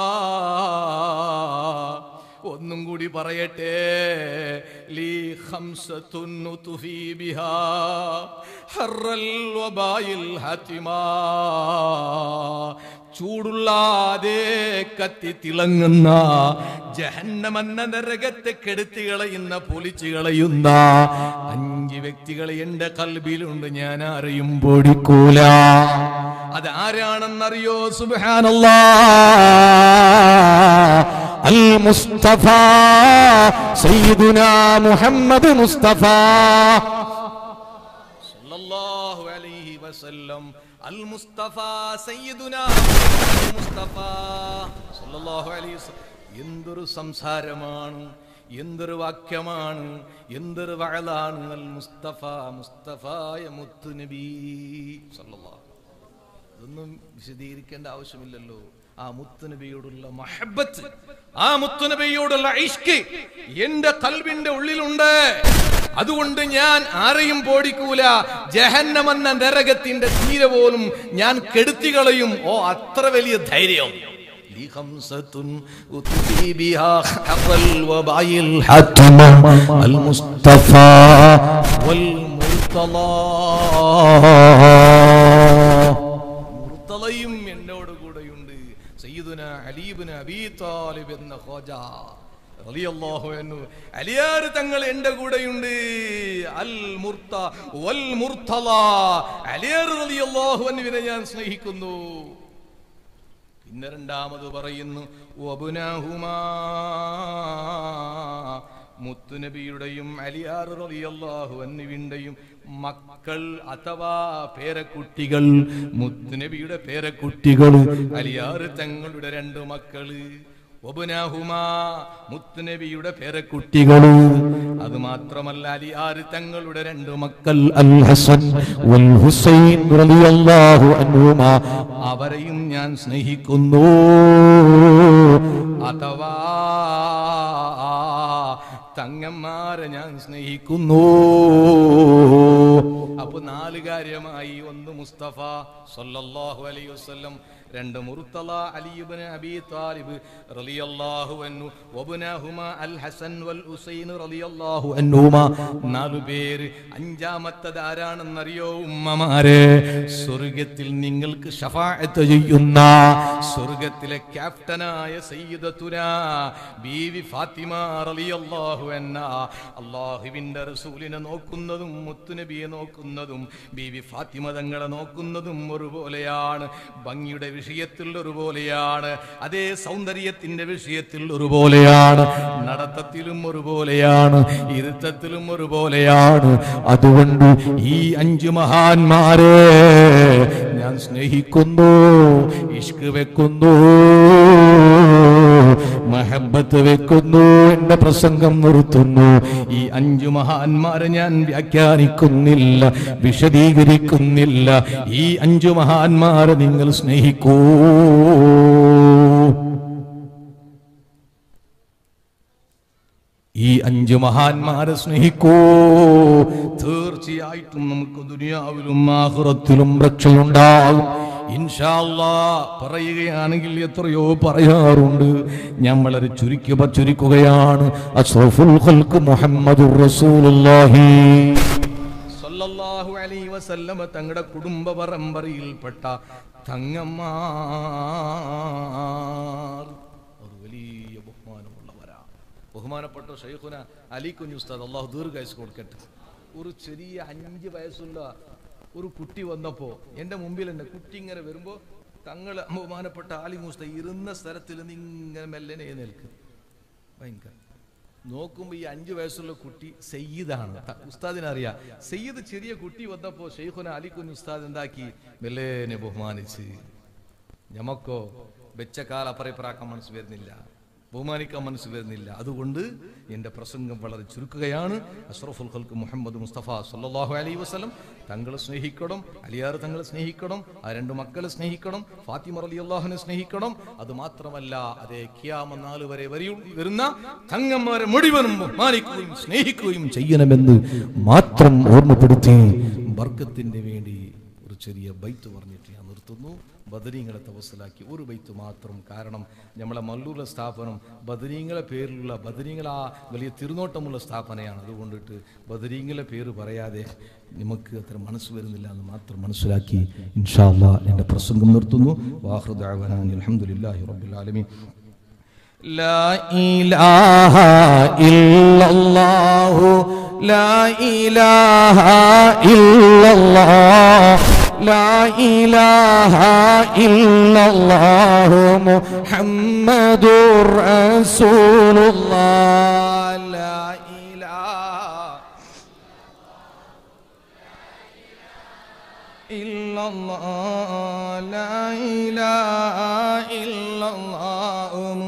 ഒന്നും കൂടി പറയട്ടെ ലീ ഖംസത്തുൻ തുഫീ ബിഹാ ഹർറൽ വബായിൽ ഹതിമാ ചൂടുള്ള അതേ കത്തി തിളങ്ങുന്ന ജഹന്നമെന്ന നരകത്തെ കെടുത്തി കളയുന്ന പൊലിച്ചു കളയുന്ന അഞ്ച് വ്യക്തികൾ എന്റെ കൽബിലുണ്ട് ഞാൻ ആരെയും പൊടിക്കൂല അത് ആരാണെന്നറിയോ സുബാനല്ലാ അൽ മുസ്തഫ സയ്യിദുന മുഹമ്മദ് മുസ്തഫ സല്ലല്ലാഹു അലൈഹി വസല്ലം അൽ മുസ്തഫ സയ്യിദുന മുസ്തഫ സല്ലല്ലാഹു അലൈഹി വസല്ലം എന്തൊരു സംസാരമാണ് എന്തൊരു വാക്യമാണ് എന്തൊരു വഴലാണ് അൽ മുസ്തഫ മുസ്തഫായ മുത്തു നബി സല്ലല്ലാഹു ഇതൊന്നും വിശദീകരിക്കേണ്ട ആവശ്യമില്ലല്ലോ ആ മുത്തുനബിയോടുള്ള മഹബത്ത് ആ മുത്തുനബിയോടുള്ള ഇഷ്ക് എന്റെ കൽവിന്റെ ഉള്ളിലുണ്ട് അതുകൊണ്ട് ഞാൻ ആരെയും പോടിക്കൂല ജഹന്നമെന്ന നരകത്തിന്റെ തീരെ പോലും ഞാൻ കെടുത്തികളയും ഓ അത്ര വലിയ ധൈര്യം ലി ഖംസത്തുൻ ഉത്ബി ബിഹാ ഹഖൽ വബായിൽ ഹത്മ അൽ മുസ്തഫ വൽ മുർത്തലാ മുർത്തലയും എന്നോട് കൂടെയുണ്ട് സയ്യിദുന അലീബിന് അബീ താലിബ് എന്ന ഖോജ റളിയല്ലാഹു അൻഹു അലിയാർ തങ്ങൾ എൻ്റെ കൂടെയുണ്ട് അൽ മുർത്ത വൽ മുർത്തല അലിയാർ റളിയല്ലാഹു അൻഹുവിനെ ഞാൻ സ്നേഹിക്കുന്നു പിന്നെ രണ്ടാമത് പറയുന്നു വബുനഹുമാ മുത്തുനബിയുടെയും അലിയാർ റളിയല്ലാഹു അൻഹുവിന്റെയും മക്കൾ അഥവാ പേരക്കുട്ടികൾ മുത്തുനബിയുടെ പേരക്കുട്ടികൾ അലിയാർ തങ്ങളുടെ രണ്ട് മക്കള് ഒബുനാഹുമാ മുത്തുനബിയുടെ പേരക്കുട്ടികള് അത് മാത്രമല്ല അലിയാർ തങ്ങളുടെ രണ്ട് മക്കൾ അൽ ഹസൻ വൽ ഹുസൈൻ റളിയല്ലാഹു അൻഹുമാ അവരെയും ഞാൻ സ്നേഹിക്കുന്നു അഥവാ തങ്ങന്മാരെ ഞാൻ സ്നേഹിക്കുന്നു അപ്പൊ നാല് കാര്യമായി ഒന്ന് മുസ്തഫ സല്ലല്ലാഹു അലൈഹി വസല്ലം രണ്ട് മുർത്തല അലിയുബ്ന് അബി താലിബ് റളിയല്ലാഹു അൻഹു വബ്നഹുമ അൽ ഹസൻ വൽ ഹുസൈൻ റളിയല്ലാഹു അൻഹുമ നാലു പേര് അഞ്ചാമത്തത് ആരാണെന്നറിയോ ഉമ്മമാരെ സ്വർഗത്തിൽ നിങ്ങൾക്ക് ഷഫാഅത്ത് ചെയ്യുന്ന സ്വർഗത്തിലെ ക്യാപ്റ്റനായ സയ്യിദത്തുന ബീവി ഫാത്തിമ റളിയല്ലാഹു അൻഹ അല്ലാഹുവിന്റെ റസൂലിനെ നോക്കുന്നതും മുത്തുനബിയെ നോക്കുന്നതും ബീവി ഫാത്തിമ തങ്ങളെ നോക്കുന്നതും ഒരുപോലെയാണ് ഭംഗിയുടെ വിഷയത്തിൽ ഒരുപോലെയാണ് അതേ സൗന്ദര്യത്തിന്റെ വിഷയത്തിൽ ഒരുപോലെയാണ് നടത്തത്തിലും ഒരുപോലെയാണ് ഇരുത്തത്തിലും ഒരുപോലെയാണ് അതുകൊണ്ട് ഈ അഞ്ച് മഹാന്മാരെ ഞാൻ സ്നേഹിക്കുന്നു ഇഷ്ക് വെക്കുന്നു മഹബത്ത് വെക്കുന്നു എന്റെ പ്രസംഗം നിർത്തുന്നു ഈ അഞ്ചു മഹാന്മാരെ ഞാൻ വ്യാഖ്യാനിക്കുന്നില്ല വിശദീകരിക്കുന്നില്ല ഈ അഞ്ചു മഹാന്മാരെ നിങ്ങൾ സ്നേഹിക്കൂ ഈ അഞ്ചു മഹാന്മാരെ സ്നേഹിക്കൂ തീർച്ചയായിട്ടും നമുക്ക് ദുനിയാവിലും ആഹുറത്തിലും രക്ഷയുണ്ടാകും ഇൻഷാ അല്ലാ പറയുകയാണെങ്കിൽ എത്രയോ പറയാറുണ്ട് ഞാൻ വളരെ ചുരുക്കി ചുരുക്കുകയാണ് അഷ്റഫുൽ ഖൽക്ക് മുഹമ്മദുർ റസൂലുള്ളാഹി സല്ലല്ലാഹു അലൈഹി വസല്ലമ തങ്ങളുടെ കുടുംബ പരമ്പരയിൽപ്പെട്ട തങ്ങന്മാർ ഒരു വലിയ ബഹുമാനമുള്ളവരാ ബഹുമാനപ്പെട്ട ഷെയ്ഖുന അലി കുഞ്ഞു ഉസ്താദ് അള്ളാഹു ദീർഘായുസ് കൊടുക്കട്ടെ ഒരു ചെറിയ അഞ്ച് വയസ്സുള്ള ഒരു കുട്ടി വന്നപ്പോ എന്റെ മുമ്പിൽ എന്റെ കുട്ടി ഇങ്ങനെ വരുമ്പോ തങ്ങൾ ബഹുമാനപ്പെട്ട ആലി മുസ്ത ഇരുന്ന സ്ഥലത്തിൽ നിന്ന് ഇങ്ങനെ മെല്ലനെ നിൽക്കും ഭയങ്കര നോക്കുമ്പോ ഈ അഞ്ചു വയസ്സുള്ള കുട്ടി സയ്യിദാണ് ത- ഉസ്താദിനറിയാം സയ്യിദ് ചെറിയ കുട്ടി വന്നപ്പോ ഷെയ്ഖുന അലിക്കുഞ്ഞ് ഉസ്താദ് എന്താക്കി മെല്ലേനെ ബഹുമാനിച്ച് ഞമക്കോ വെച്ചക്കാൽ അപ്പറയിപ്പറാക്കാൻ മനസ്സ് വരുന്നില്ല ബഹുമാനിക്കാൻ മനസ്സ് വരുന്നില്ല അതുകൊണ്ട് എന്റെ പ്രസംഗം വളരെ ചുരുക്കുകയാണ് അഷ്റഫുൽ ഖൽക്ക് മുഹമ്മദ് മുസ്തഫ സല്ലല്ലാഹു അലൈഹി വസല്ലം തങ്ങളെ സ്നേഹിക്കണം അലിയാർ തങ്ങളെ സ്നേഹിക്കണം ആ രണ്ട് മക്കളെ സ്നേഹിക്കണം ഫാത്തിമ റലി അള്ളാഹുനെ സ്നേഹിക്കണം അത് മാത്രമല്ല അതേ ഖിയാമ നാല് വരെ വരെയു- വരുന്ന തങ്ങന്മാരെ മുഴുവനും ബഹുമാനിക്കുകയും സ്നേഹിക്കുകയും ചെയ്യണമെന്ന് മാത്രം ഓർമ്മപ്പെടുത്തി ബർക്കത്തിന്റെ വേണ്ടി ഒരു ചെറിയ ബൈത്ത് പറഞ്ഞിട്ട് ഞാൻ നിർത്തുന്നു ബദരീങ്ങളെ തവസലാക്കി ഒരു ബൈത്ത് മാത്രം കാരണം നമ്മളെ മല്ലൂരിലെ സ്ഥാപനം ബദരീങ്ങളെ പേരിലുള്ള ബദരീങ്ങൾ ആ വലിയ തിരുനോട്ടമുള്ള സ്ഥാപനയാണ് അതുകൊണ്ടിട്ട് ബദരീങ്ങളെ പേര് പറയാതെ നമുക്ക് അത്ര മനസ്സ് വരുന്നില്ല എന്ന് മാത്രം മനസ്സിലാക്കി ഇൻഷാ അല്ലാഹ് എൻ്റെ പ്രസംഗം നിർത്തുന്നു വാഹൃദാവനാൻ അലഹമുല്ലാഹി റബ്ബുൽ ആലമീൻ لا إله إلا الله لا إله إلا الله لا إله إلا الله محمد رسول الله لا إله إلا الله لا إله إلا الله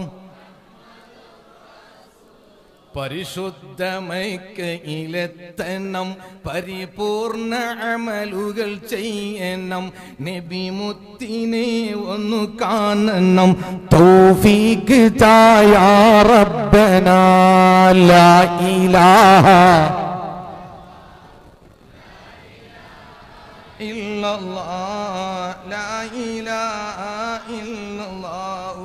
പരിശുദ്ധമൈക്കയിലെത്തണം പരിപൂർണ അമലുകൾ ചെയ്യണം നബിമുത്തിനെ ഒന്നു കാണണം توفيق يا ربنا لا إله إلا الله لا إله إلا الله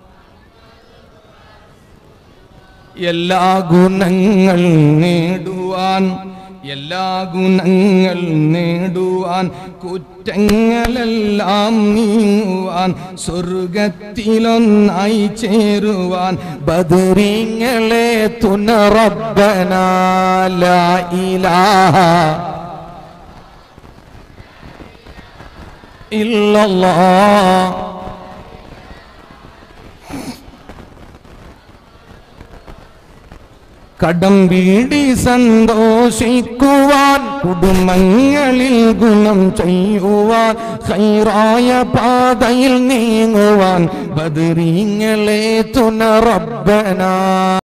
എല്ലാ ഗുണങ്ങൾ നേടുവാൻ എല്ലാ ഗുണങ്ങൾ നേടുവാൻ കുറ്റങ്ങളെല്ലാം നീങ്ങുവാൻ സ്വർഗത്തിലൊന്നായി ചേരുവാൻ ബദരീങ്ങളെ തുന റബ്ബന ലാ ഇലാഹ ഇല്ലല്ലാഹ് കടം വീടി സന്തോഷിക്കുവാൻ കുടുംബങ്ങളിൽ ഗുണം ചെയ്യുവാൻ ഹൈറായ പാതയിൽ നീങ്ങുവാൻ ബദരീങ്ങളെ തുണ റബ്ബനാ